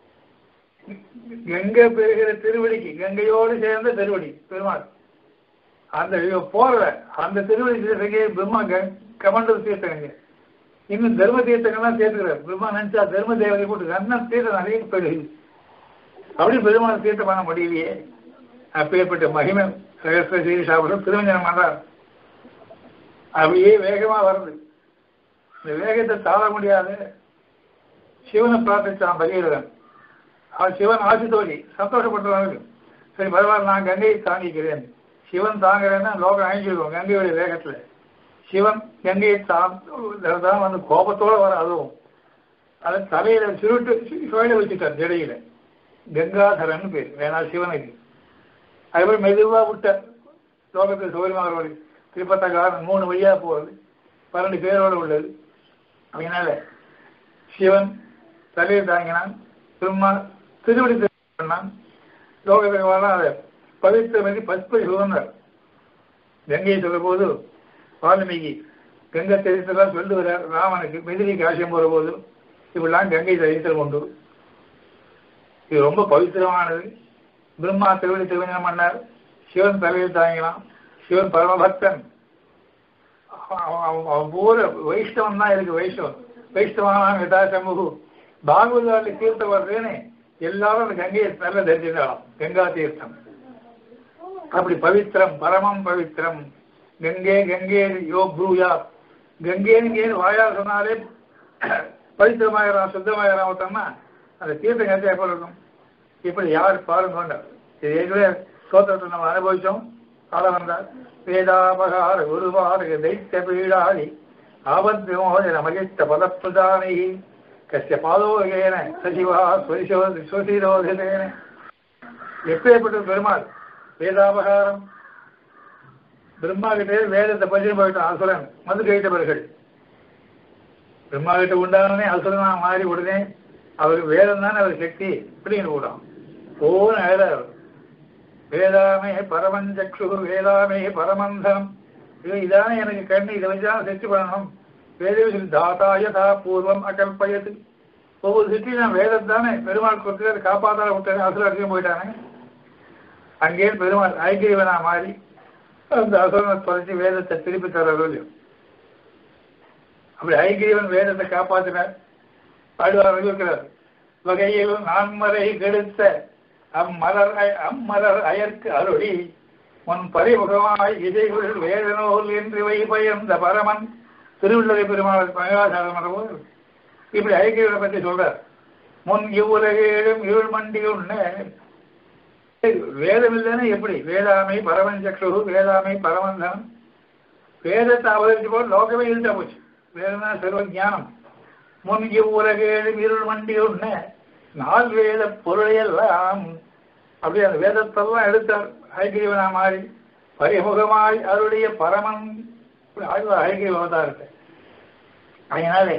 கங்கை பெறுகிற திருவடிக்கு கங்கையோடு சேர்ந்த திருவடி பெருமாள் அந்த இவ போறல அந்த திருவடி தீர்த்தங்க பிரம்மா கமண்டல தீர்த்தங்க இன்னும் தர்ம தீர்த்தங்கள்லாம் சேர்த்துக்கிறார் பிரம்மா நினைச்சா தர்ம தேவதை போட்டு அண்ணன் தீர்த்தம் நிறைய போயிடுது அப்படி பெருமாள் தீர்த்தம் பண்ண முடியலையே அப்பேற்பட்ட மகிமை சகஸ்ர செய்தி சாப்பிடும் திருமஞ்சனம் பண்றார் அப்படியே வேகமா வருது இந்த வேகத்தை தாழ முடியாது சிவனை பிரார்த்திச்சான் பகீரதன் அவன் சிவன் ஆசித்தோடி சந்தோஷப்பட்டவனுக்கு சரி பரவாயில்ல நான் கங்கையை தாங்கிக்கிறேன் சிவன் தாங்குறேன்னா லோகம் அழிஞ்சிருக்கும் கங்கையுடைய வேகத்துல சிவன் கங்கையை தான் வந்து கோபத்தோட வர அதுவும் அதை தலையில சுருட்டு சுழல வச்சுட்டார் ஜடையில கங்காதரன் பேர் வேணா சிவனுக்கு அதுபோல் மெதுவா விட்டார் லோகத்தில் சௌரியமாக திருப்பத்தக்காரன் மூணு வழியா போறது பன்னெண்டு பேரோடு உள்ளது அதனால சிவன் தலையில் தாங்கினான் திரும்ப திருவடி பண்ணான் லோகத்துக்கு வர அதை பவித்திரமதி பஸ்பதி சுதந்தர் கங்கையை சொல்ல போது வால்மீகி கங்கை தெரிவித்தெல்லாம் சொல்லி வர்றார் ராமனுக்கு மெதிரி காசியம் போற போது இப்படிலாம் கங்கை தெரிவித்தல் உண்டு இது ரொம்ப பவித்திரமானது பிரம்மா திருவடி திருவஞ்சனம் பண்ணார் சிவன் தலையில் தாங்கினான் சிவன் பரமபக்தன் அவன் பூர வைஷ்ணவன் தான் இருக்கு வைஷ்ணவன் வைஷ்ணவான யதா சமூகு பாகவதாலி தீர்த்தம் வருதுன்னு எல்லாரும் அந்த கங்கையை நல்ல தெரிஞ்சுக்கலாம் கங்கா தீர்த்தம் அப்படி பவித்திரம் பரமம் பவித்திரம் கங்கே கங்கே யோ ப்ரூயா கங்கேன்னு வாயால் சொன்னாலே பவித்திரமாயிரம் சுத்தமாயிரம் ஒருத்தம்னா அந்த தீர்த்தம் கங்கை எப்போ இருக்கும் இப்படி யார் பாருங்க இது ஏற்கனவே சோத்திரத்தை நம்ம அனுபவிச்சோம் கால வந்தார் வேதாபகார குருவார தைத்த பீடாதி ஆபத் விமோதன மகிஷ்ட பதப்பிரதானை கசிய பாதோகேன சசிவா ஸ்வரிசோதி சுவசீரோதேன எப்பேற்பட்ட பெருமாள் வேதாபகாரம் பிரம்மா கிட்டே வேதத்தை பற்றி போயிட்டான் அசுரன் மது கைத்தவர்கள் பிரம்மா கிட்ட உண்டானே அசுரனா மாறி உடனே அவருக்கு வேதம் தானே அவர் சக்தி இப்படின்னு கூடான் ஓன்னு அழகார் வேதாமே பரமஞ்சக்ஷு வேதாமே பரமந்தனம் இது இதானே எனக்கு கண்ணு இதை வச்சுதான் சிருஷ்டி பண்ணணும் வேதவி தாத்தா யதா பூர்வம் அகல்பயது ஒவ்வொரு சிருஷ்டி நான் வேதம் தானே பெருமாள் கொடுத்து அதை காப்பாத்தால விட்டானே அசுர அடிச்சு போயிட்டானே அங்கே பெருமாள் ஐக்கியவனா மாறி அந்த அசுரனை தொலைச்சி வேதத்தை திருப்பி தரவில்லை அப்படி ஐக்கியவன் வேதத்தை காப்பாற்றினார் பாடுவார் இருக்கிறார் வகையில் நான்மறை கெடுத்த அம்மலர் அம்மலர் அயற்கு அருளி உன் பரிமுகமாய் இசைகுள் வேதனோல் என்று வைபயந்த பரமன் திருவிள்ளரை பெருமாள் மகாசாரம் போது இப்படி ஐக்கியவனை பற்றி சொல்றார் முன் இவ்வுலகேழும் இருள் மண்டி உண்ண வேதம் இல்லைன்னா எப்படி வேதாமை பரமன் சக்ஷு வேதாமை பரமந்தனம் வேதத்தை அவதரிச்சு போது லோகமே இருந்தா போச்சு வேதம்னா சர்வ ஞானம் முன்கி உலகேழு இருள் மண்டி உண்ண நால் வேத பொருளையெல்லாம் அப்படி அந்த வேதத்தெல்லாம் எடுத்தார் ஹைகிரீவனா மாறி பரிமுகமாய் அவருடைய பரமன் ஹைகிரீவ அவதாரத்தை அதனாலே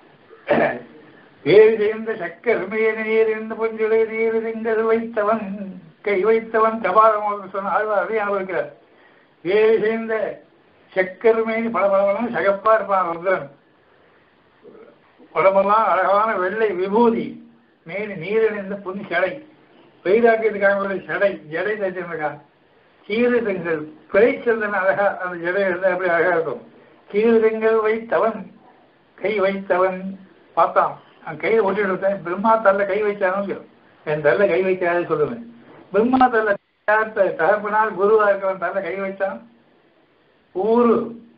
வேறு சேர்ந்த சக்கர் மேல் நீர் இருந்து பொஞ்சுடை நீர் திங்கள் வைத்தவன் கை வைத்தவன் கபாலம் சொன்ன ஆழ்வார் அதை அனுபவிக்கிறார் வேறு சேர்ந்த சக்கர் மேனி பல பலவெல்லாம் சகப்பா இருப்பான் ருத்ரன் உடம்பெல்லாம் அழகான வெள்ளை விபூதி மேனி நீரிழிந்த புனி சடை வைராக்கியத்துக்காக சடை ஜடை தைச்சிருக்கான் கீறு திங்கள் பிழைச்சந்தன் அழகா அந்த ஜடை இருந்தா எப்படி அழகா இருக்கும் கீறு திங்கள் வைத்தவன் கை வைத்தவன் பார்த்தான் அவன் கையில் ஒட்டி எடுத்தேன் பிரம்மா தல்ல கை வச்சானு என் தல்ல கை வைக்காது சொல்லுவேன் பிரம்மா தல்ல தகப்பினால் குருவா இருக்கிறவன் தல்ல கை வச்சான் ஊரு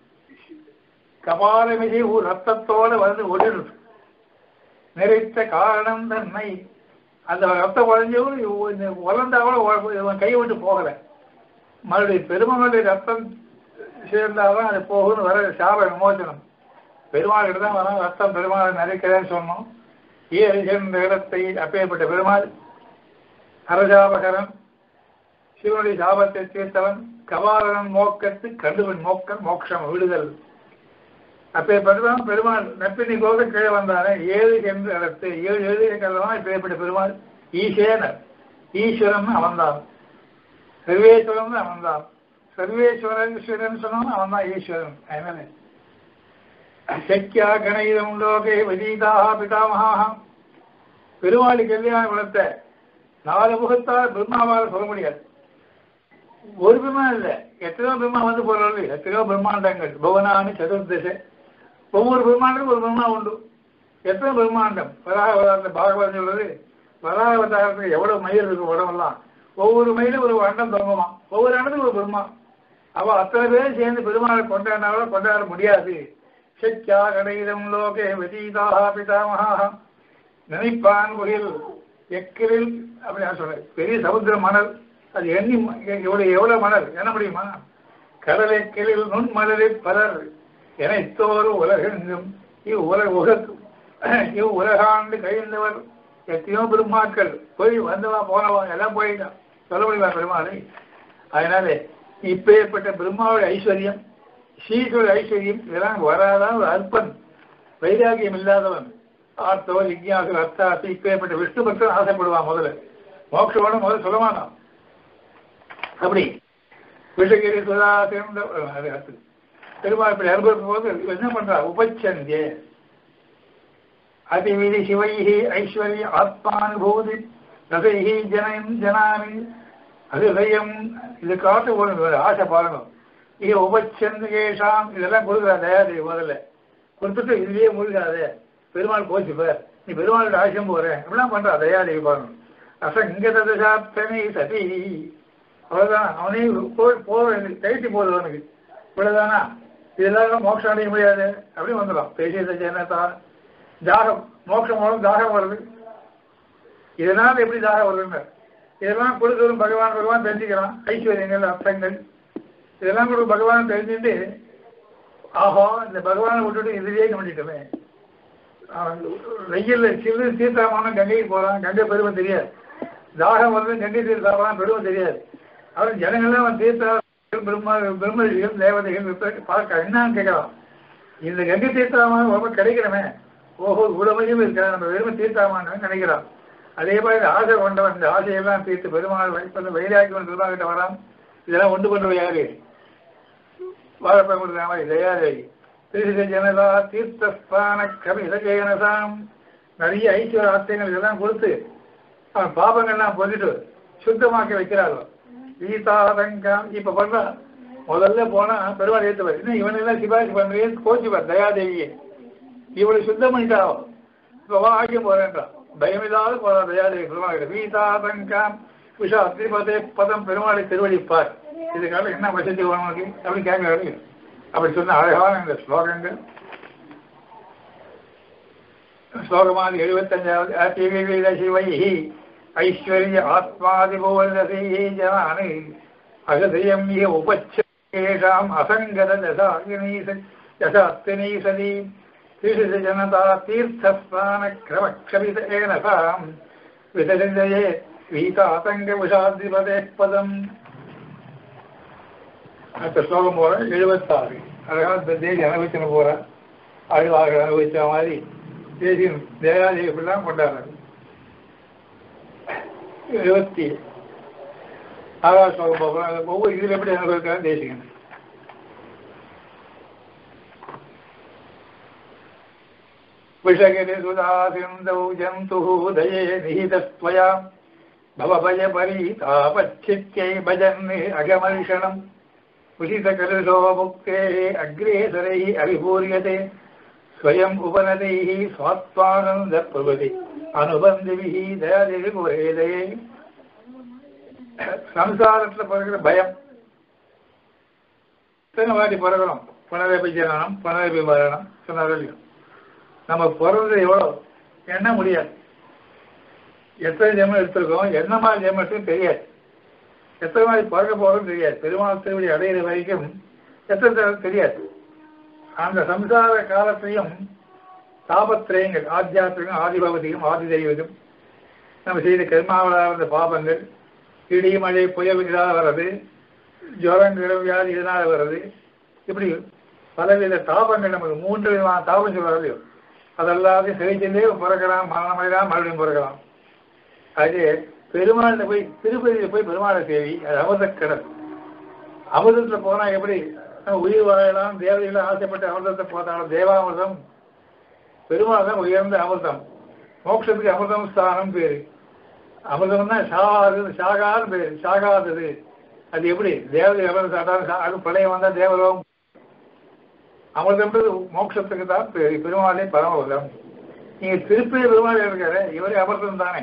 கபாலமிசை ஊர் ரத்தத்தோட வந்து ஒடிடுது நிறைத்த காரணம் தன்னை அந்த ரத்த குழஞ்சவும் உலர்ந்தாவோட இவன் கை விட்டு போகல மறுபடியும் பெருமாளுடைய ரத்தம் சேர்ந்தாதான் அது போகும்னு வர சாப விமோசனம் பெருமாள் கிட்ட தான் வரும் ரத்தம் பெருமாள் நிறைக்கிறேன்னு சொன்னோம் ஈரல் சேர்ந்த இடத்தை அப்பேற்பட்ட பெருமாள் ஹரஜாபகரன் சிவனுடைய சாபத்தை தீர்த்தவன் கபாலன் மோக்கத்து கண்டுபின் மோக்க மோட்சம் விடுதல் அப்பே பெருமாள் பெருமாள் நப்பினி கோக கீழே வந்தானே ஏழு என்று இடத்து ஏழு ஏழு கல்லவன் இப்பேற்பட்ட பெருமாள் ஈசேனர் ஈஸ்வரன் அவன்தான் சர்வேஸ்வரன் அவன்தான் சர்வேஸ்வரன் ஈஸ்வரன் சொன்னவன் அவன் தான் ஈஸ்வரன் அதனால சக்கியா கணயிதம் லோகே வதீதாக பிதாமகாக பெருமாளி கல்யாண குலத்தை நாலு முகத்தால் பிரம்மாவால் சொல்ல முடியாது ஒரு பிரம்மா இல்லை எத்தனையோ பிரம்மா வந்து போறது எத்தனையோ பிரம்மாண்டங்கள் புவனானி சதுர்தசை ஒவ்வொரு பிரம்மாண்டமும் ஒரு பிரம்மா உண்டு எத்தனை பிரம்மாண்டம் வராகவதாரத்தை பாகவதம் சொல்றது வராகவதாரத்துக்கு எவ்வளவு மயில் இருக்கு உடம்பெல்லாம் ஒவ்வொரு மயிலும் ஒரு அண்டம் தொங்குமா ஒவ்வொரு அண்டத்துக்கும் ஒரு பிரம்மா அவ அத்தனை பேரும் சேர்ந்து பெருமாளை கொண்டாடினாலும் கொண்டாட முடியாது சக்கியா கடையிடம் லோகே வதீதாக பிதாமகாக நினைப்பான் குயில் எக்கிரில் அப்படி நான் சொல்றேன் பெரிய சமுத்திர மணல் அது எண்ணி எவ்வளவு எவ்வளவு மணல் என்ன முடியுமா கடலை கிளில் நுண் மணலில் பலர் என இத்தோரு உலகெங்கும் இவ் உலக உலக இவ் உலகாண்டு கழிந்தவர் எத்தனையோ பெருமாக்கள் போய் வந்தவா போனவா எல்லாம் போயிட்டான் சொல்ல முடியுமா பெருமாளை அதனால இப்பேற்பட்ட பிரம்மாவுடைய ஐஸ்வர்யம் ஸ்ரீஸ்வர ஐஸ்வர்யம் இதெல்லாம் வராதான் ஒரு அற்பன் வைராகியம் இல்லாதவன் ஆர்த்தோ லிக்யாசு அர்த்தாசி இப்பேற்பட்ட விஷ்ணு பக்தன் ஆசைப்படுவான் முதல்ல மோட்சோட முதல்ல சொல்ல மாட்டான் அப்படி விஷகிரி சுதா சேர்ந்த அது அடுத்து பெருமாள் இப்படி அனுபவிக்கும் போது என்ன பண்றா உபச்சந்திய அதிவிதி சிவைஹி ஐஸ்வர்ய ஆத்மானுபூதி ரசைஹி ஜனம் ஜனாமி அதிதயம் இது காட்டு ஒரு ஆசை பாருங்க இது உபச்சந்திகேஷாம் இதெல்லாம் கொடுக்குறா தயாரி முதல்ல கொடுத்துட்டு இதுலயே முழுகாதே பெருமாள் கோச்சுப்பார் நீ பெருமாளோட ஆசியம் போற இப்படிலாம் பண்றா தயாரி பாருங்க அசங்கதசாப்தனை சதி அவ்வளவுதான் அவனே போக கைட்டி போகுது அவனுக்கு இவ்வளவுதானா இதெல்லாம் மோட்சம் அடைய முடியாது அப்படி வந்துடும் பேசியத ஜனதா தாகம் மோட்சம் மூலம் தாகம் வருது இதனால் எப்படி தாகம் வருதுங்க இதெல்லாம் கொடுக்கணும் பகவான் பகவான் தெரிஞ்சுக்கிறான் ஐஸ்வர்யங்கள் அர்த்தங்கள் இதெல்லாம் கூட பகவான் தெரிஞ்சுட்டு ஆஹா இந்த பகவானை விட்டுட்டு இதுலேயே கவனிட்டோமே வெயில்ல சிறு தீர்த்தாமான கங்கைக்கு போறான் கங்கை பெருமை தெரியாது தாகம் வருது கங்கை தீர்த்தாமலாம் பெருமை தெரியாது அவன் ஜனங்கள்லாம் அவன் தீர்த்தா பிரம்ம பிரம்மரிஷிகள் தேவதைகள் பார்க்க என்னன்னு கேட்கலாம் இந்த கங்கை தீர்த்தாமான ரொம்ப கிடைக்கிறமே ஓஹோ உடமையும் இருக்கிற நம்ம வெறும் தீர்த்தாமான்னு நினைக்கிறான் அதே மாதிரி ஆசை கொண்டவன் இந்த ஆசையெல்லாம் தீர்த்து பெருமாள் வைப்பது வைராக்கியவன் பெருமாள் கிட்ட வரான் இதெல்லாம் ஒன்று கொண்டு யாரு வாழப்பை கொடுக்குற மாதிரி தயாதேவி திருசித ஜனதா தீர்த்தஸ்தான கவி இலஜயனசாம் நிறைய ஐஸ்வர ஆத்தியங்கள் இதெல்லாம் கொடுத்து அவன் பாபங்கள்லாம் பொருட்டு சுத்தமாக்கி வைக்கிறார்கள் கீதாதங்கம் இப்ப பண்றான் முதல்ல போனா பெருமாள் ஏற்றுவார் இன்னும் இவனெல்லாம் சிபாரிசு பண்றேன் கோச்சுவார் தயாதேவியே இவளை சுத்தம் பண்ணிட்டாவோ இப்ப வா ஆகியம் போறேன்றான் பயமில்லாத போறா தயாதேவி பெருமாள் கீதாதங்கம் விஷா அத்திரிபதே பதம் பெருமாளை திருவடிப்பார் இதுக்காக என்ன வசதி உனக்கு அப்படின்னு கேட்கிறாரு அப்படி சொன்ன அழகான இந்த ஸ்லோகங்கள் ஸ்லோகமானது எழுபத்தஞ்சாவது அதிவித சிவைஹி ஐஸ்வர்ய ஆத்மாதிபோதசே ஜனானி அகதயம் இய உபச்சேஷாம் அசங்கத தசாகினீச தசாத்தினீசதி திரிஷ ஜனதா தீர்த்தஸ்தான கிரமக்ஷபிதேன சாம் விதஜயே வீதாதங்க விஷாதிபதே பதம் அடுத்த ஸ்லோகம் போற எழுபத்தாறு அழகாக இந்த தேதி அனுபவிச்சுன்னு போற அழுவாக அனுபவிச்ச மாதிரி தேசியம் தேவாதி இப்படிலாம் கொண்டாடுறாரு எழுபத்தி ஆறாவது ஸ்லோகம் போகிறோம் ஒவ்வொரு இதில் எப்படி அனுபவிக்கிறார் தேசிகன் விஷகரி சுதாசிந்தௌ ஜந்து தயே நிஹிதஸ்வயா भवभयपरीतापच्छित्यै भजन् अगमर्षणम् उषितकलुषो मुक्तेः अग्रेसरैः अभिपूर्यते स्वयम् उपनदैः स्वात्मानन्दप्रभृति अनुबन्धिभिः दयादेवी குறைதே சம்சாரத்தில் பிறகுற பயம் எத்தனை வாட்டி பிறகுறோம் புனரபி ஜனனம் புனரபி மரணம் சொன்னார்கள் நம்ம பிறந்தது எவ்வளோ எண்ண முடியாது எத்தனை ஜென்மம் எடுத்திருக்கோம் என்ன மாதிரி ஜென்மம் எடுத்துன்னு தெரியாது எத்தனை மாதிரி பிறக்க போகிறோம் தெரியாது பெருமாள் திருவடி அடையிற வரைக்கும் எத்தனை தடவை தெரியாது அந்த சம்சார காலத்தையும் தாபத்திரயங்கள் ஆத்தியாத்திரிகம் ஆதிபவதியும் ஆதி தெய்வதும் நம்ம செய்த கர்மாவளாக இருந்த பாபங்கள் இடி மழை புயல் இதனால் வர்றது ஜுரம் வியாதி இதனால் வர்றது இப்படி பலவித தாபங்கள் நமக்கு மூன்று விதமான தாபம் சொல்றாரு அதெல்லாத்தையும் சகிச்சுட்டே பிறக்கலாம் மரணமடைதான் மறுபடியும் பிறக்கலாம் அது பெருமாள்கிட்ட போய் திருப்பதியில் போய் பெருமாளை சேவி அது அமிர்தக்கடல் அமிர்தத்தில் போனால் எப்படி நம்ம உயிர் வாழலாம் தேவதைகள் ஆசைப்பட்டு அமிர்தத்தை போனாலும் தேவாமிர்தம் பெருமாள் தான் உயர்ந்த அமிர்தம் மோட்சத்துக்கு அமிர்தம் ஸ்தானம் பேரு அமிர்தம்னா சாகாது சாகாது பேரு சாகாதது அது எப்படி தேவதை அமிர்தம் சாப்பிட்டாலும் அது பழைய வந்தால் தேவலோகம் அமிர்தம்ன்றது மோட்சத்துக்கு தான் பேரு பெருமாளே பரமபதம் நீங்க திருப்பதி பெருமாள் இருக்காரு இவரே அமிர்தம் தானே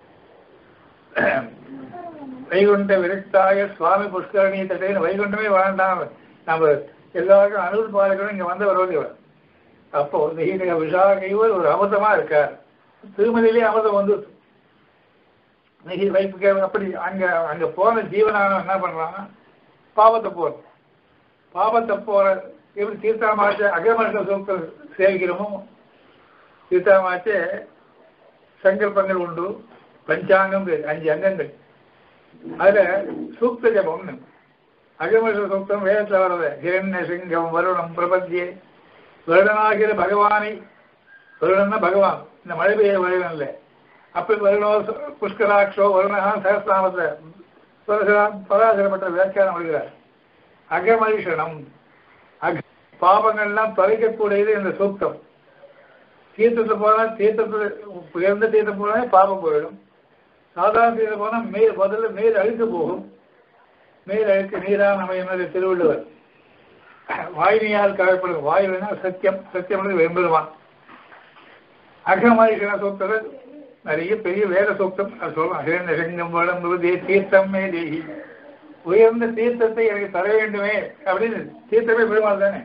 வைகுண்ட விரக்தாய சுவாமி புஷ்கரணி தட்டைன்னு வைகுண்டமே வேண்டாம் நம்ம எல்லாருக்கும் அனுபவ பாலகரும் இங்க வந்த வருவது இவர் அப்போ நீங்க விஷாகைவர் ஒரு அமிர்தமா இருக்கார் திருமதியிலே அமிர்தம் வந்து இன்னைக்கு வைப்புக்கு அப்படி அங்க அங்க போன ஜீவனான என்ன பண்றாங்க பாவத்தை போற பாவத்தை போற எப்படி தீர்த்தாமாச்ச அகமர்ஷ சூக்தம் சேவிக்கிறோமோ தீர்த்தாமாச்சே சங்கல்பங்கள் உண்டு பஞ்சாங்கம் பேர் அஞ்சு அங்கங்கள் அதுல சூக்த ஜபம்னு அகமர்ஷ சூக்தம் வேதத்தில் வர்றது ஹிரண்ய சிங்கம் வருணம் பிரபத்தியே வருடனாகிற பகவானை வருடன்னா பகவான் இந்த மழை பெய்ய வருடம் இல்லை அப்ப வருணோ புஷ்கராட்சோ வருணா சகசிராமத்தில் பராசரப்பட்ட வியாக்கியானம் வருகிறார் அகமரிஷனம் அக பாபங்கள்லாம் தொலைக்கக்கூடியது இந்த சூக்தம் தீர்த்தத்தை போனால் தீர்த்தத்தில் உயர்ந்த தீர்த்தம் போனால் பாபம் போயிடும் சாதாரண தீர்த்தம் போனால் மேல் முதல்ல மேல் அழுக்கு போகும் மேல் அழுக்கு நீரான அமைய திருவள்ளுவர் வாய்மையால் கவலைப்படும் வாயுனா சத்தியம் சத்தியம் வெம்பெருவான் அகமரிஷன சூக்தத்தில் நிறைய பெரிய வேத சூக்தம் அது சொல்லலாம் ஹிரண்யசிங்கம் வளம்புவதே தீர்த்தம் மே தேகி உயர்ந்த தீர்த்தத்தை எனக்கு தர வேண்டுமே அப்படின்னு தீர்த்தமே பெருமாள் தானே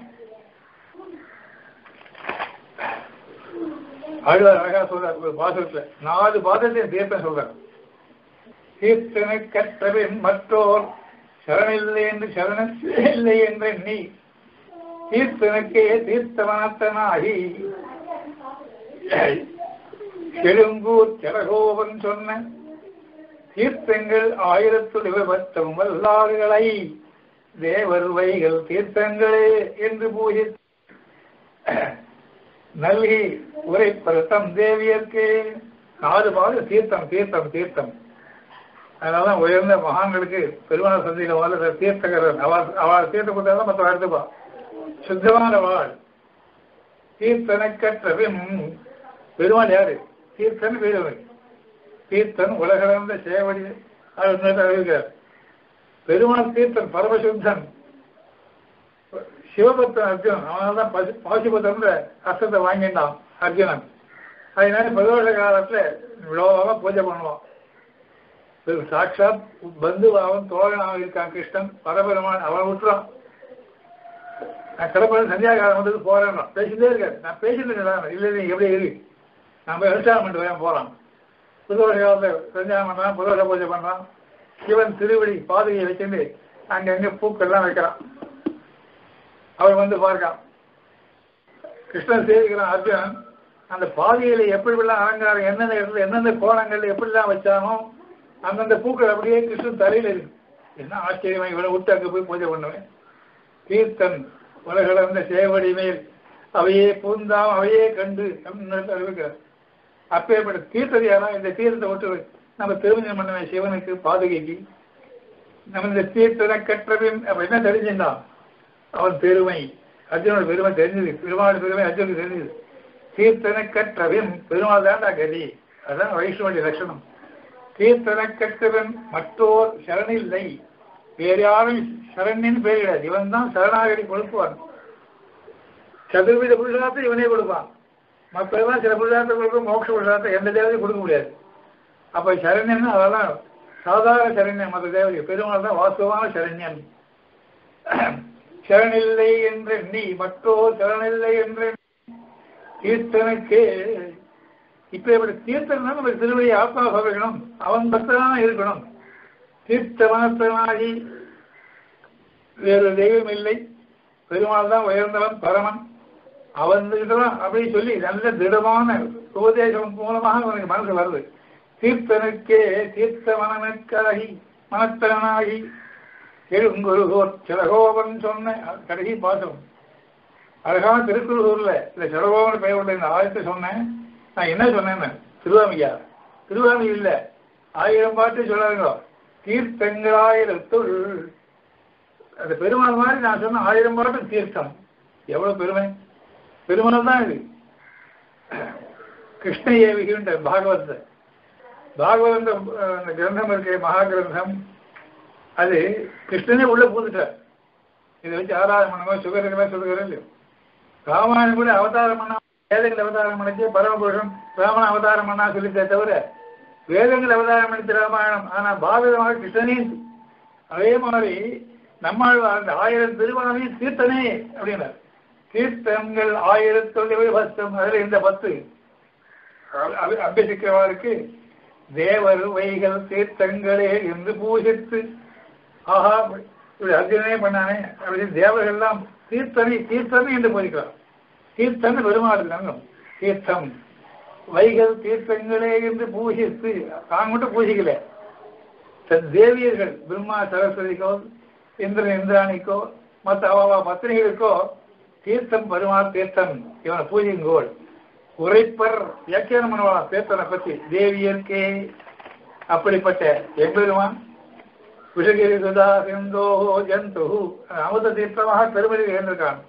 ஆழ்வார் அழகா சொல்றார் ஒரு பாசத்துல நாலு பாதத்தை தீர்த்தம் சொல்றார் தீர்த்தனை கற்றபின் மற்றோர் சரணில்லை என்று சரணம் இல்லை என்ற நீ தீர்த்தனுக்கே தீர்த்தவனத்தனாகி எழும்பூர் ஜலகோபன் சொன்ன தீர்த்தங்கள் ஆயிரத்துள் விபத்தம் வல்லாறுகளை தேவருவைகள் தீர்த்தங்களே என்று பூஜி நல்கி உரைப்பருத்தம் தேவியர்க்கே நாலு பாடு தீர்த்தம் தீர்த்தம் தீர்த்தம் அதனாலதான் உயர்ந்த மகான்களுக்கு பெருமாள் சந்தையில வாழ்ற தீர்த்தகரன் அவள் அவள் தீர்த்த கொடுத்தாலும் மற்ற எடுத்துப்பா சுத்தமான வாழ் தீர்த்தனை கற்றபின் பெருமாள் யாரு தீர்த்தன் வீரவன் தீர்த்தன் உலகளந்த சேவடி அறிவிக்கிறார் பெருமாள் தீர்த்தன் பரமசுத்தன் சிவபக்தன் அர்ஜுனன் அவனால தான் பசு பாசுபத்தன் அஸ்தத்தை வாங்கிட்டான் அர்ஜுனன் அதனால பிரதோஷ காலத்துல விழாவாக பூஜை பண்ணுவான் சாட்சாத் பந்துவாவன் தோழனாக இருக்கான் கிருஷ்ணன் பரபெருமான் அவன் விட்டுறான் நான் கிளம்புற சந்தியாகாலம் வந்து போறேன் பேசிட்டே இருக்காரு நான் பேசிட்டு இருக்கேன் இல்லை நீ எப்படி இரு நான் போய் அனுஷ்டானம் பண்ணிட்டு வரேன் போறான் புதுவர காலத்தில் சஞ்சாரம் பண்றான் புதுவர பூஜை பண்றான் சிவன் திருவடி பாதுகையை வச்சுட்டு அங்கங்க பூக்கள்லாம் வைக்கிறான் அவர் வந்து பார்க்கான் கிருஷ்ணன் சேவிக்கிறான் அர்ஜுனன் அந்த பாதையில எப்படிலாம் அலங்காரம் எந்தெந்த இடத்துல எந்தெந்த கோணங்கள்ல எப்படிலாம் வச்சானோ அந்தந்த பூக்கள் அப்படியே கிருஷ்ணன் தலையில இருக்கு என்ன ஆச்சரியமா இவனை விட்டு அங்க போய் பூஜை பண்ணுவேன் தீர்த்தன் உலகளந்த சேவடி மேல் அவையே பூந்தாம் அவையே கண்டு அப்படின்னு இருக்கிறார் அப்பேற்பட்ட தீர்த்தது யாரா இந்த தீர்த்தத்தை விட்டு நம்ம திருமணம் பண்ணுவேன் சிவனுக்கு பாதுகைக்கு நம்ம இந்த தீர்த்தனை கற்றபின் அப்ப என்ன தெரிஞ்சுட்டான் அவன் பெருமை அர்ஜுனோட பெருமை தெரிஞ்சது பெருமாள் பெருமை அர்ஜுனுக்கு தெரிஞ்சது தீர்த்தனை கற்றவன் பெருமாள் தான்டா கதி அதான் வைஷ்ணவனுடைய லட்சணம் தீர்த்தனை கற்றவன் மற்றோர் சரணில்லை வேறு யாரும் சரணின்னு பேர் கிடையாது இவன் தான் சரணாகதி கொடுப்பான் சதுர்வித புருஷார்த்தம் இவனே கொடுப்பான் மற்றெல்லாம் சில புருஷார்த்தம் கொடுக்கும் மோட்ச புருஷார்த்தம் எந்த தேவதையும் கொடுக்க முடியாது அப்ப சரண்யம்னா அதெல்லாம் சாதாரண சரண்யம் மற்ற தேவதை பெருமாள் தான் வாஸ்தவமான சரண்யம் சரணில்லை என்ற நீ மற்றோ சரணில்லை என்ற தீர்த்தனுக்கு இப்ப இப்படி தீர்த்தனா நம்ம திருவடி ஆத்மா சமைக்கணும் அவன் பக்தனா இருக்கணும் தீர்த்தமானி வேறு தெய்வம் இல்லை பெருமாள் தான் உயர்ந்தவன் பரமன் அவன் இருக்கிறான் அப்படின்னு சொல்லி நல்ல திடமான உபதேசம் மூலமாக அவனுக்கு மனசு வருது தீர்த்தனுக்கே தீர்த்த மனனுக்காகி மனத்தனாகி எழுங்குருகோர் சிலகோபன் சொன்ன கடைசி பாசம் அழகான திருக்குறுகூர்ல இந்த சிலகோபன் பெயர் உள்ள இந்த ஆயத்தை சொன்னேன் நான் என்ன சொன்னேன்னு திருவாமியா திருவாமி இல்ல ஆயிரம் பாட்டு சொல்லாதுங்களோ தீர்த்தங்களாயிரத்துள் அந்த பெருமாள் மாதிரி நான் சொன்ன ஆயிரம் பாட்டு தீர்த்தம் எவ்வளவு பெருமை பெருமாள் தான் இது கிருஷ்ண ஏவிகின்ற பாகவத பாகவத அந்த கிரந்தம் இருக்கு மகா கிரந்தம் அது கிருஷ்ணனே உள்ள பூந்துட்டார் இதை வச்சு ஆராதனை பண்ணுவோம் சுகர்களாக சொல்லுகிறேன் இல்லையோ ராமாயணம் கூட அவதாரம் பண்ணா வேதங்கள் அவதாரம் பண்ணிச்சு பரமபுருஷன் ராமன் அவதாரம் பண்ணா சொல்லித்தே தவிர வேதங்கள் அவதாரம் பண்ணிச்சு ராமாயணம் ஆனா பாகவதமாக கிருஷ்ணனே அதே மாதிரி நம்மாழ்வார் அந்த ஆயிரம் திருவானையும் தீர்த்தனே அப்படின்னார் தீர்த்தங்கள் ஆயிரத்தொழில் பஸ்தம் அதில் இந்த பத்து அபியசிக்கிறவருக்கு தேவர் வைகள் தீர்த்தங்களே என்று பூஜித்து ஆஹா இப்படி அர்ஜுனே பண்ணானே அப்படின்னு தேவர்கள்லாம் தீர்த்தனை தீர்த்தனை என்று பூஜிக்கிறார் தீர்த்தன் பெருமாள் தங்கம் தீர்த்தம் வைகள் தீர்த்தங்களே என்று பூஜித்து தான் மட்டும் பூஜிக்கல தன் தேவியர்கள் பிரம்மா சரஸ்வதிக்கோ இந்திரன் இந்திராணிக்கோ மற்ற அவ பத்திரிகளுக்கோ தீர்த்தம் பெருமாள் தீர்த்தம் இவனை பூஜிங்கோள் உரைப்பர் வியாக்கியானம் பண்ணுவா தீர்த்தனை பற்றி தேவியர்க்கே அப்படிப்பட்ட எம்பெருமான் விஷகிரி சுதா சிந்தோ ஜந்து அமுத தீர்த்தமாக பெருமதி இருந்திருக்கான்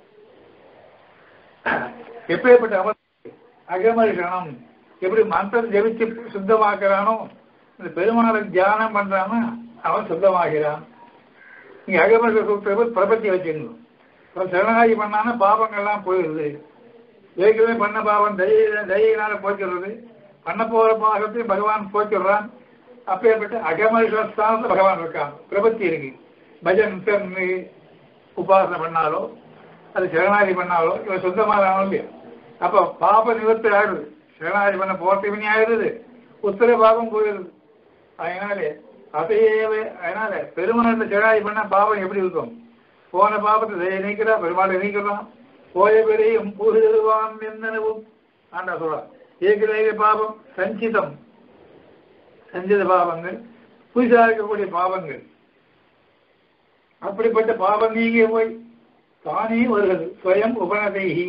எப்பேற்பட்ட அமர் அகமரிஷனம் எப்படி மந்திரம் ஜெபிச்சு சுத்தமாக்குறானோ இந்த பெருமாளை தியானம் பண்றானோ அவன் சுத்தமாகிறான் நீங்க அகமரிஷ சூத்திர பிரபத்தி வச்சுக்கணும் இப்போ சரணாகி பண்ணானா பாபங்கள்லாம் போயிடுது ஏற்கனவே பண்ண பாவம் தய தயினால போக்கிறது பண்ண போகிற பாகத்தையும் பகவான் போக்கிடுறான் அப்பேற்பட்ட அகமரிஷஸ்தானத்தில் பகவான் இருக்கான் பிரபத்தி இருக்கு பஜன் சென்னு உபாசனை பண்ணாலோ அது சரணாதி பண்ணாலோ இவன் சொந்தமாக இல்லையா அப்போ பாப நிவர்த்தி ஆயிடுது சரணாதி பண்ண போர்த்திவினி ஆயிடுது உத்தர பாபம் போயிடுது அதனாலே அதையே அதனால பெருமாள் சரணாதி பண்ணா பாவம் எப்படி இருக்கும் போன பாபத்தை தயை நீக்கிறா பெருமாளை நீக்கிறான் போய பெரியும் பூருவான் என்னவும் ஆண்டா சொல்றான் ஏற்கனவே பாபம் சஞ்சிதம் சஞ்சித பாவங்கள் புதுசாக இருக்கக்கூடிய பாவங்கள் அப்படிப்பட்ட பாவம் நீங்க போய் தானே வருகிறது ஸ்வயம் உபநதைகி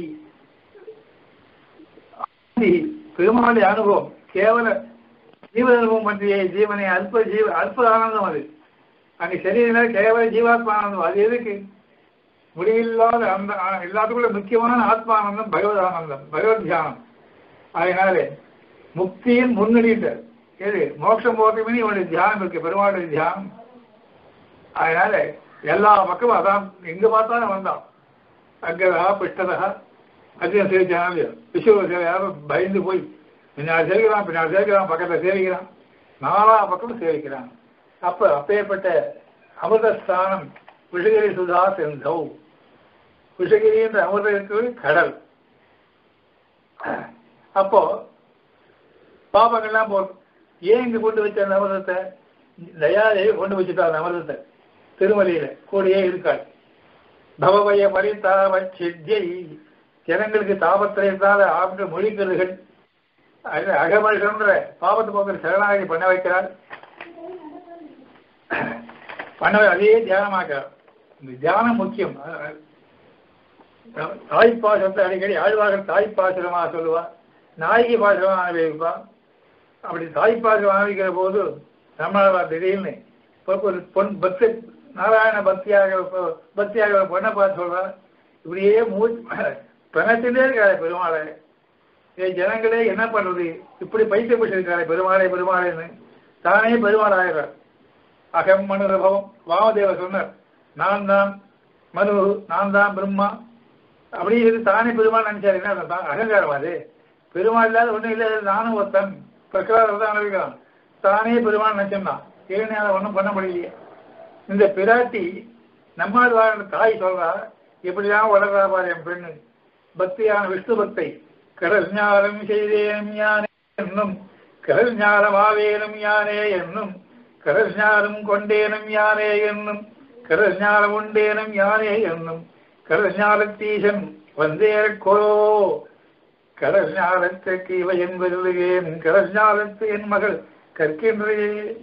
பெருமாளி அனுபவம் கேவல ஜீவ அனுபவம் பற்றிய ஜீவனை அல்ப ஜீவ அல்ப ஆனந்தம் அது அங்கே சரீரம் கேவல ஜீவாத்மா ஆனந்தம் அது எதுக்கு முடிவில்லாத அந்த எல்லாத்துக்குள்ள முக்கியமான ஆத்மானந்தம் பகவத் ஆனந்தம் பகவத் தியானம் அதனாலே முக்தியின் முன்னணிட்டார் எது மோட்சம் போகிறதுமே இவனுடைய தியானம் இருக்கு பெருமாளுடைய தியானம் அதனால எல்லா பக்கமும் அதான் எங்க பார்த்தாலும் வந்தான் அங்கதா பிஷ்டதா அர்ஜுன சேவிச்சான் விஸ்வ யாரும் பயந்து போய் பின்னாடி சேவிக்கிறான் பின்னாடி சேவிக்கிறான் பக்கத்தில் சேவிக்கிறான் நாலா பக்கமும் சேவிக்கிறான் அப்ப அப்பேற்பட்ட அமிர்தஸ்தானம் விஷகிரி சுதா செந்தௌ விஷகிரி என்ற அமிர்தத்துக்கு கடல் அப்போ பாபங்கள்லாம் போகும் ஏன் இங்க கொண்டு வச்ச அந்த அமிர்தத்தை தயாதேவி கொண்டு வச்சுட்டா அந்த அமிர்தத்தை திருமலையில கூடயே இருக்காள் பவபய பரிதாபச்சித்தியை ஜனங்களுக்கு தாபத்திரத்தால ஆண்டு மொழிக்கிறதுகள் அது அகமனுஷன்ற பாபத்து போக்கிற சரணாகதி பண்ண வைக்கிறார் பண்ண அதே தியானமாக்கிறார் இந்த தியானம் முக்கியம் தாய்ப்பாசத்தை அடிக்கடி ஆழ்வார்கள் தாய்ப்பாசுரமா சொல்லுவா நாயகி பாசுரமா அனுபவிப்பா அப்படி தாய்ப்பாசுரம் அனுபவிக்கிற போது நம்மளால் திடீர்னு இப்போ ஒரு பொன் பக்தி நாராயண பக்தியாக பக்தியாக ஒரு பொண்ணை பார்த்து சொல்றா இப்படியே மூச்சு பிணத்திலே இருக்காரு பெருமாளை ஏ ஜனங்களே என்ன பண்றது இப்படி பைத்தியப்பட்டு இருக்காரு பெருமாளே பெருமாளேன்னு தானே பெருமாள் ஆகிறார் அகம் மனு ரபவம் வாமதேவர் சொன்னார் நான் தான் மனு நான் தான் பிரம்மா அப்படி இருந்து தானே பெருமாள் நினைச்சாரு என்ன அர்த்தம்? அகங்காரம் அது பெருமாள் இல்லாத ஒண்ணும் இல்லை நானும் ஒருத்தன் பிரகலாதம் தான் அனுபவிக்கிறான் தானே பெருமாள் நினைச்சோம்னா ஏன்னு அதை ஒன்றும் பண்ண முடியலையே இந்த பிராட்டி நம்மால் வாழ்ந்த தாய் சொல்றா எப்படிதான் வளர்றா பாரு என் பெண்ணு பக்தியான விஷ்ணு பக்தை கடல் ஞானம் செய்தேனும் யானே என்னும் கடல் ஞானம் ஆவேனும் யானே என்னும் கடல் ஞானம் கொண்டேனும் யானே என்னும் கடல் ஞானம் உண்டேனும் யானே என்னும் கடல் ஞானத்தீசன் வந்தேரக்கோரோ கடல் ஞானத்துக்கு இவை என்பதுகேன் கடல் ஞானத்து என் மகள் கற்கின்றே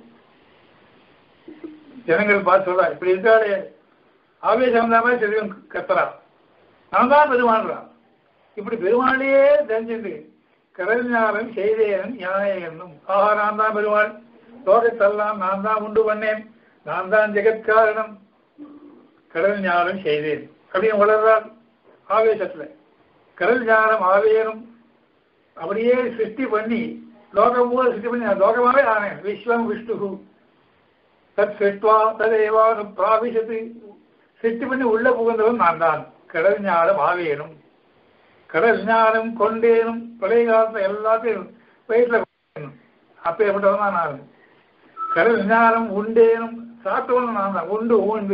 ஜனங்கள் பார்த்து சொல்றா இப்படி இருக்காளே ஆவேசம் தான் மாதிரி செல்வம் கத்துறா நான் தான் பெருமாள்றான் இப்படி பெருமாளையே தெரிஞ்சது கடல் ஞானம் செய்தேன் யானை என்னும் ஆஹா நான் தான் பெருமாள் லோகத்தெல்லாம் நான் தான் உண்டு பண்ணேன் நான் தான் ஜெகத்காரணம் கடல் ஞானம் செய்தேன் அப்படின்னு வளர்றார் ஆவேசத்துல கடல் ஞானம் ஆவேனும் அப்படியே சிருஷ்டி பண்ணி லோகம் பூரா சிருஷ்டி பண்ணி நான் லோகமாவே ஆனேன் விஸ்வம் விஷ்ணு தத் சிருஷ்டுவா ததேவானு பிராபிஷத்து சிருஷ்டி பண்ணி உள்ள புகுந்தவன் நான் தான் கடல் ஞானம் ஆவேனும் கடல் ஞானம் கொண்டேனும் பழைய காலத்துல எல்லாத்தையும் வயிற்றுல கொண்டேனும் அப்பேற்பட்டவன் தான் நான் கடல் ஞானம் உண்டேனும் சாப்பிட்டவன் நான் தான் உண்டு ஊண்டு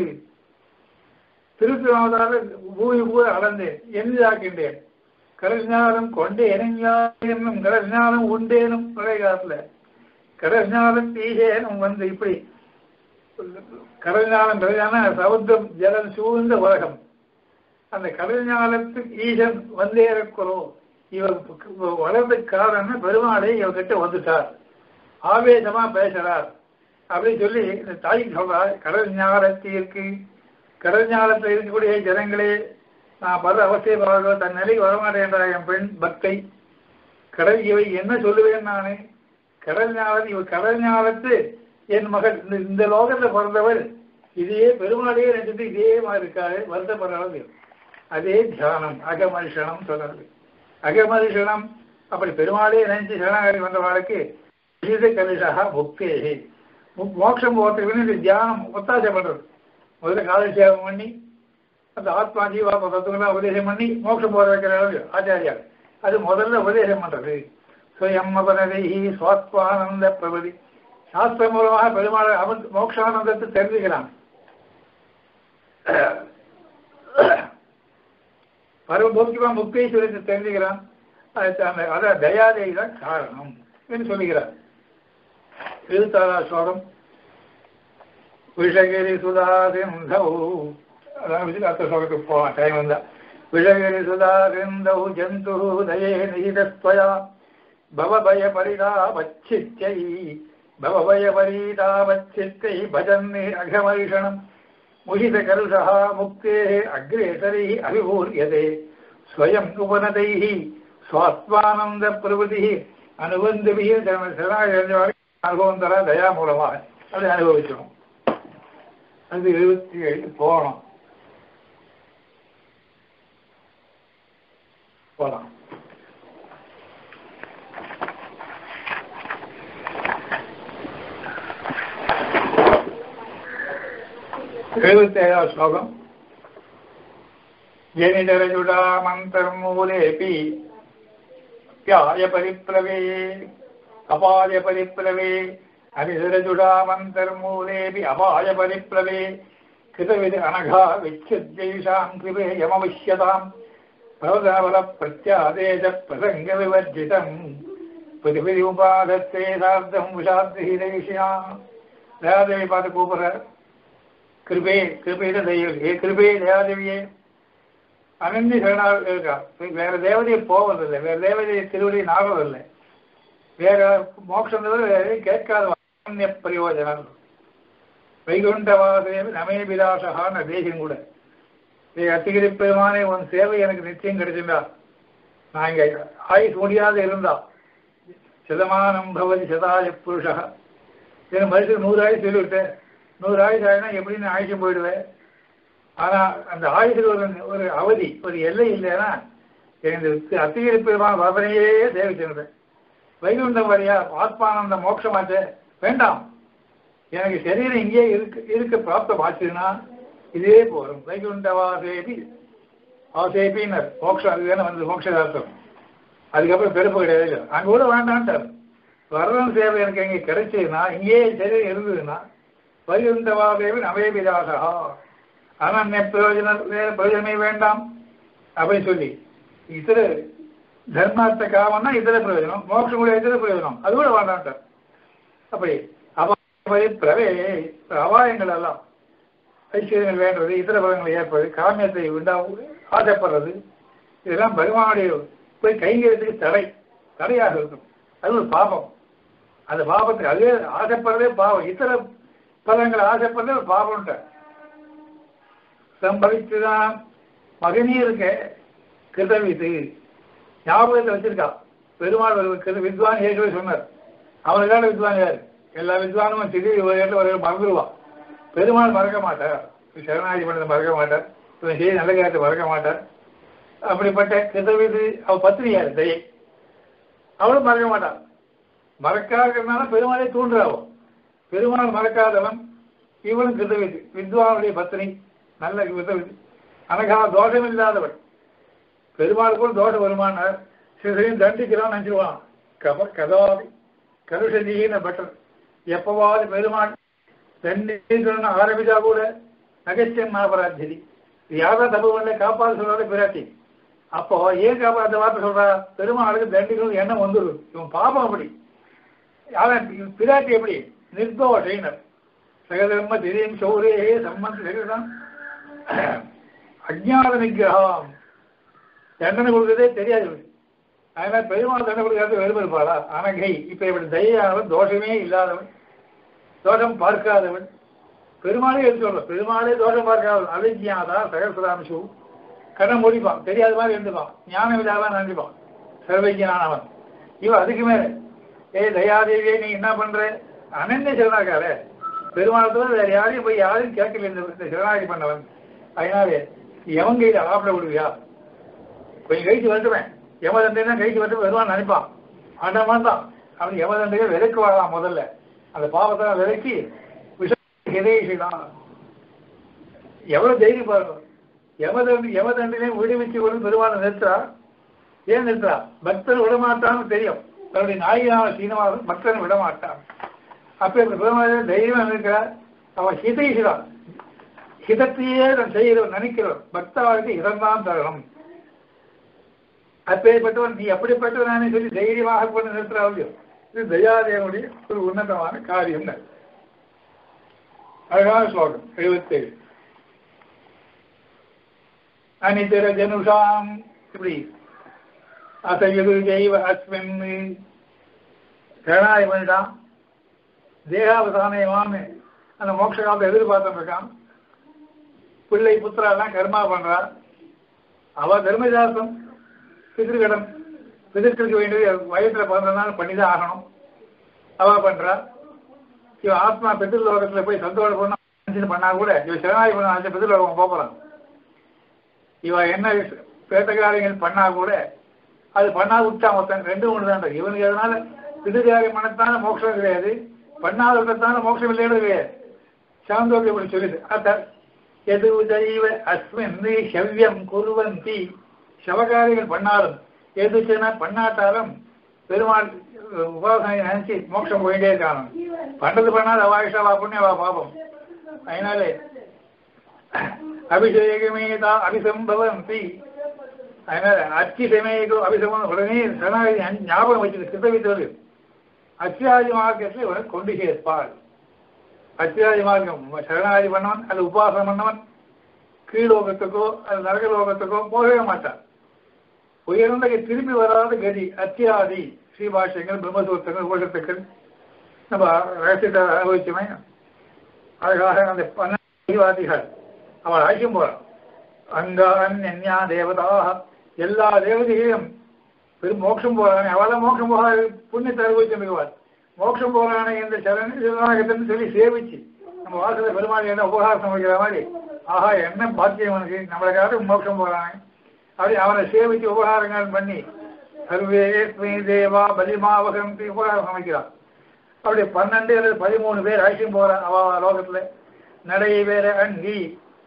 திருப்பிரமதால பூமி பூரா அளந்தேன் எஞ்சாக்கின்றேன் கடல் ஞானம் கொண்டே என்னும் கடல் ஞானம் உண்டேனும் பழைய காலத்துல கடல் ஞானம் தீசேனும் வந்து இப்படி கடல் ஞானம் கடலான சமுத்திரம் ஜலம் சூழ்ந்த உலகம் அந்த கடல் ஞானத்துக்கு ஈசன் வந்தேறக்குறோ இவர் வளர்ந்த காரணம் பெருமாளை இவர்கிட்ட வந்துட்டார் ஆவேசமா பேசுறார் அப்படின்னு சொல்லி இந்த தாய்க்கு சொல்றார் கடல் ஞானத்திற்கு கடல் ஞானத்தில் இருக்கக்கூடிய ஜனங்களே நான் பல அவசியமாக தன் நிலைக்கு வரமாட்டேன்ற என் பெண் பக்தை கடல் இவை என்ன சொல்லுவேன் நானே கடல் ஞானம் இவர் கடல் ஞானத்து என் மகள் இந்த இந்த லோகத்துல பிறந்தவள் இதே பெருமாளையே நினைச்சிட்டு இதே மாதிரி இருக்காரு வருத்தப்படுறது அதே தியானம் அகமரிஷனம் சொல்றது அகமரிஷனம் அப்படி பெருமாளே நினைச்சு சரணாகரி வந்தவாளுக்கு விசித கலிஷா முக்தேகி மோட்சம் போகிறதுக்கு இந்த தியானம் ஒத்தாசை பண்றது முதல்ல காலட்சேபம் பண்ணி அந்த ஆத்மா ஜீவா தத்துவங்களாம் உபதேசம் பண்ணி மோட்சம் போற வைக்கிற அளவு ஆச்சாரியார் அது முதல்ல உபதேசம் பண்றது சுயம் அபரதைஹி சுவாத்மானந்த பிரபதி சாஸ்திரம் மூலமாக பெருமாள் அவன் மோட்சானந்தத்தை தெரிஞ்சுக்கிறான் பரமபோக்கியமா முக்தீஸ்வரத்தை தெரிஞ்சுக்கிறான் அதான் தயாதேவி தான் காரணம் என்று சொல்லுகிறார் எழுத்தாளா ஸ்லோகம் விஷகிரி சுதாசிந்தௌ அதான் அடுத்த ஸ்லோகத்துக்கு போவான் டைம் வந்தா விஷகிரி சுதாசிந்தௌ ஜந்து தயே நிகிதஸ்வயா பவபய பரிதாபச்சித்தை பவபய பரிதாபச்சித்தை பஜன்னே அகமரிஷணம் முகிதகருஷः मुक्तेः अग्रेसरैः अभिभूर्यते स्वयम् उपनतैः स्वात्मानन्दप्रभृतिः அனுபந்தபிக அனுபவம் தர தயா மூலமாக அதை அனுபவிச்சோம் அது எழுபத்தி ஏழு போகணும் போகலாம் எழுபத்தி ஏழாவது ஸ்லோகம் ஜனிதரஜுடாமந்தர்மூலேபி பியாய பரிப்ளவே அபாய பரிப்ளவே அரிதரஜுடாமந்தர்மூலேபி அபாய பரிப்ளவே கிருதவித அனகா விச்சித்யைஷாம் கிருபே யமவிஷ்யதாம் பவதாவல பிரத்யாதேஜ பிரசங்க விவர்ஜிதம் பிரதிபதி உபாதத்தே சார்த்தம் உஷாத்தி விஷயம் தயாதேவி பார்த்து கூப்பிடுற கிருபே கிருபையில தெய்வம் ஏ கிருபே தயாதேவியே அனந்தி சரணாக இருக்கா வேற தேவதையை போவதில்லை வேற தேவதையை திருவடி நாடுவதில்லை வேற மோட்சம் தவிர வேற எதையும் கேட்காத அனன்ய பிரயோஜனம் வைகுண்டவாசேவி நமே விலாசகான தேசியம் கூட ஏ அத்திகிரி பெருமானே உன் சேவை எனக்கு நிச்சயம் கிடைச்சிருந்தா நான் இங்க ஆயுஸ் முடியாத இருந்தா சதமானம் பவதி சதாய புருஷா என் மனுஷன் நூறு ஆயுசு சொல்லிவிட்டேன் நூறு ஆயுசு ஆயினா எப்படின்னு ஆயுஷம் போயிடுவேன் ஆனா அந்த ஆயுசுக்கு ஒரு ஒரு அவதி ஒரு எல்லை இல்லைன்னா எனக்கு அத்திகிரி பெருமான் வரதனையே சேவிச்சிருந்தேன் வைகுண்டம் வரையா ஆத்மானந்த மோட்சமாச்சே வேண்டாம் எனக்கு சரீரம் இங்கே இருக்க இருக்க பிராப்தம் ஆச்சுன்னா இதே போதும் வைகுண்டவாசேபி ஆசேபின்னர் மோட்சம் அது வேணும் வந்து மோட்சதார்த்தம் அதுக்கப்புறம் பெருப்பு கிடையாது அங்கே கூட வேண்டான்ட்டார் வரதன் சேவை எனக்கு இங்கே கிடைச்சதுன்னா இங்கேயே சரீரம் இருந்ததுன்னா வைகுண்டவாசேபி நவேபிதாசா அனன்ய பிரயோஜனம் வேற பிரயோஜனமே வேண்டாம் அப்படின்னு சொல்லி இதர தர்மார்த்த காமம்னா இதர பிரயோஜனம் மோட்சம் கூட இதர பிரயோஜனம் அது கூட வேண்டான்ட்டார் அப்படி அபாய பிரவே அபாயங்கள் எல்லாம் ஐஸ்வர்யங்கள் வேண்டது இதர பலங்களை ஏற்பது காமியத்தை உண்டா ஆசைப்படுறது இதெல்லாம் பகவானுடைய போய் கைங்கிறதுக்கு தடை தடையாக இருக்கும் அது ஒரு பாபம் அந்த பாபத்துக்கு அதுவே ஆசைப்படுறதே பாவம் இத்தர பலங்களை ஆசைப்படுறதே ஒரு பாபம்ன்ற சம்பவித்துதான் மகனீருக்கு கிருதவித்து ஞாபகத்தை வச்சிருக்கா பெருமாள் ஒரு கிருத வித்வான் ஏற்கனவே சொன்னார் அவனுக்கான வித்வான் யாரு எல்லா வித்வானும் திடீர் ஒரு இடத்துல ஒரு மறந்துடுவான் பெருமாள் மறக்க மாட்டார் சரணாகி பண்ணதை மறக்க மாட்டார் இவன் செய்தி நல்ல காரியத்தை மறக்க மாட்டார் அப்படிப்பட்ட கிருதவிது அவ பத்திரியார் தயை அவளும் மறக்க மாட்டான் மறக்காதனால பெருமாளை தூண்டுறாவோ பெருமாள் மறக்காதவன் இவனும் கிருதவிது வித்வானுடைய பத்தினி நல்ல கிருதவிது அனகா தோஷம் இல்லாதவன் பெருமாள் கூட தோஷம் வருமானார் சிறையும் தண்டிக்கிறான் நினைச்சிருவான் கப கதாவி கருஷதீன பட்டர் எப்பவாவது பெருமாள் தண்டிக்கணும்னு ஆரம்பிச்சா கூட நகைச்சன் நாபராஜதி யாரா தப்பு பண்ணல காப்பாது சொல்றாரு பிராட்டி அப்போ ஏன் காப்பா அந்த வார்த்தை சொல்றா பெருமாளுக்கு தண்டிக்கணும் எண்ணம் வந்துடும் இவன் பாபம் அப்படி அவன் பிராட்டி எப்படி நிர்தோஷைனர் சகதர்ம திடீர் சௌரே சம்மந்த சகதான் அஜாத நிகிரகம் தண்டனை கொடுக்கறதே தெரியாது அதனால பெருமாள் தண்டனை கொடுக்கறது வெறும் இருப்பாளா அனகை இப்ப இப்படி தயானவன் தோஷமே இல்லாதவன் தோஷம் பார்க்காதவன் பெருமாளே எடுத்து சொல்ல பெருமாளே தோஷம் பார்க்காதவன் அவிஜியாதா சகசராம்சு கண்ணை முடிப்பான் தெரியாத மாதிரி இருந்துப்பான் ஞானம் இல்லாதான் நினைப்பான் சர்வஜனானவன் இவன் அதுக்கு மேல ஏய் தயாதேவியே நீ என்ன பண்ற அனன்ய சிவனாக்காரே பெருமாளத்துல வேற யாரையும் போய் யாரையும் கேட்கல இந்த சிவனாகி பண்ணவன் அதனாலே எவன் கையில ஆப்பிட விடுவியா கொஞ்சம் கழிச்சு வந்துடுவேன் யமதண்டைனா கழிச்சு வந்து வருவான்னு நினைப்பான் ஆண்டவன் தான் அவன் யமதண்டையை விலக்கு வரலாம் முதல்ல அந்த பாவத்தை விலக்கி விஷயம் எவ்வளவு தைரியம் பாருங்க யமதண்டி யமதண்டிலே விடுவிச்சு கொண்டு பெருமானை நிறுத்துறா ஏன் நிறுத்துறா பக்தன் விடமாட்டான்னு தெரியும் தன்னுடைய நாயகனான சீனவாசன் பக்தன் விடமாட்டான் அப்ப இந்த பெருமாள் தைரியமா இருக்கிறார் அவன் ஹிதைஷிதான் ஹிதத்தையே நான் செய்கிறவன் நினைக்கிறவன் பக்தாவுக்கு இதம்தான் தரணும் அப்பேற்பட்டவன் நீ எப்படிப்பட்டவனானே சொல்லி தைரியமாக கொண்டு நிறுத்துறாவில்லையோ இது தயாதேவனுடைய ஒரு உன்னதமான காரியம் அழகான ஸ்லோகம் எழுபத்தேழு அனிதர ஜனுஷாம் இப்படி அசையது ஜெய்வ அஸ்மின் கரணாய் பண்ணிட்டான் தேகாவசானயமான்னு அந்த மோட்ச காலத்தை எதிர்பார்த்துட்டு இருக்கான் பிள்ளை புத்திரா எல்லாம் கர்மா பண்றா அவ தர்மசாஸ்திரம் பிதிர்கடன் பிதிர்களுக்கு வேண்டியது வயசுல பிறந்ததுனால பண்ணிதான் ஆகணும் அவ பண்றா இவன் ஆத்மா பிதிர்லோகத்துல போய் சந்தோஷ பண்ண பண்ணா கூட இவன் சிவனாய் பண்ண பிதிர்லோகம் போகிறான் இவன் என்ன பேட்டக்காரியங்கள் பண்ணா கூட அது பண்ணா விட்டா மொத்தம் ரெண்டு ஒன்று தான் இவனுக்கு அதனால பிதிர்காரியம் பண்ணத்தான மோட்சம் கிடையாது பண்ணாதத்தான மோட்சம் இல்லைன்னு கிடையாது சாந்தோக்கியம் இப்படி சொல்லுது அத்த எது தெய்வ அஸ்மின் செவ்யம் குருவந்தி சவகாரிகள் பண்ணாலும் எதுச்சுன்னா பண்ணாட்டாலும் பெருமாள் உபாசனை நினைச்சு மோட்சம் போயிட்டே இருக்காங்க பண்றது பண்ணாத அவாயிஷாவா புண்ணியவா பாபம் அதனாலே அபிஷேகமே தான் அபிசம்பவந்தி அதனால அச்சி சமயக்கும் அபிசமம் உடனே சரணாகதி ஞா- ஞாபகம் வச்சுட்டு சித்தவித்தவர்கள் அச்சிராதி மார்க்கத்தை இவன் கொண்டு சேர்ப்பார் அச்சிராதி மார்க்கம் சரணாகதி பண்ணவன் அது உபாசனம் பண்ணவன் கீழோகத்துக்கோ அது நரகலோகத்துக்கோ போகவே மாட்டான் உயர்ந்த திரும்பி வராத கதி அத்தியாதி ஸ்ரீபாஷ்யங்கள் பிரம்மசூத்திரங்கள் உபகத்துக்கள் நம்ம ரகசியத்தை அனுபவிச்சுமே அழகாக அந்த பன்னெண்டுவாதிகள் அவள் அழைக்கும் போறான் அங்கான் என்யா தேவதாக எல்லா தேவதைகளையும் பெரும் மோட்சம் போறானே அவள மோட்சம் போகாது புண்ணியத்தை அனுபவிச்சு மிகுவார் மோட்சம் போறானே இந்த சரணாகத்தன்னு சொல்லி சேவிச்சு நம்ம வாசல பெருமாள் என்ன உபகாரம் வைக்கிற மாதிரி ஆஹா என்ன பாக்கியம் அவனுக்கு நம்மளுக்காக மோட்சம் போறானே அப்படி அவனை சேவிச்சு உபகாரங்கள் பண்ணி சர்வே தேவா பலிமாவகந்தி உபகாரம் சமைக்கிறான் அப்படி பன்னெண்டு அல்லது பதிமூணு பேர் அழைச்சிட்டு போறான் அவ லோகத்துல நடை வேற அங்கி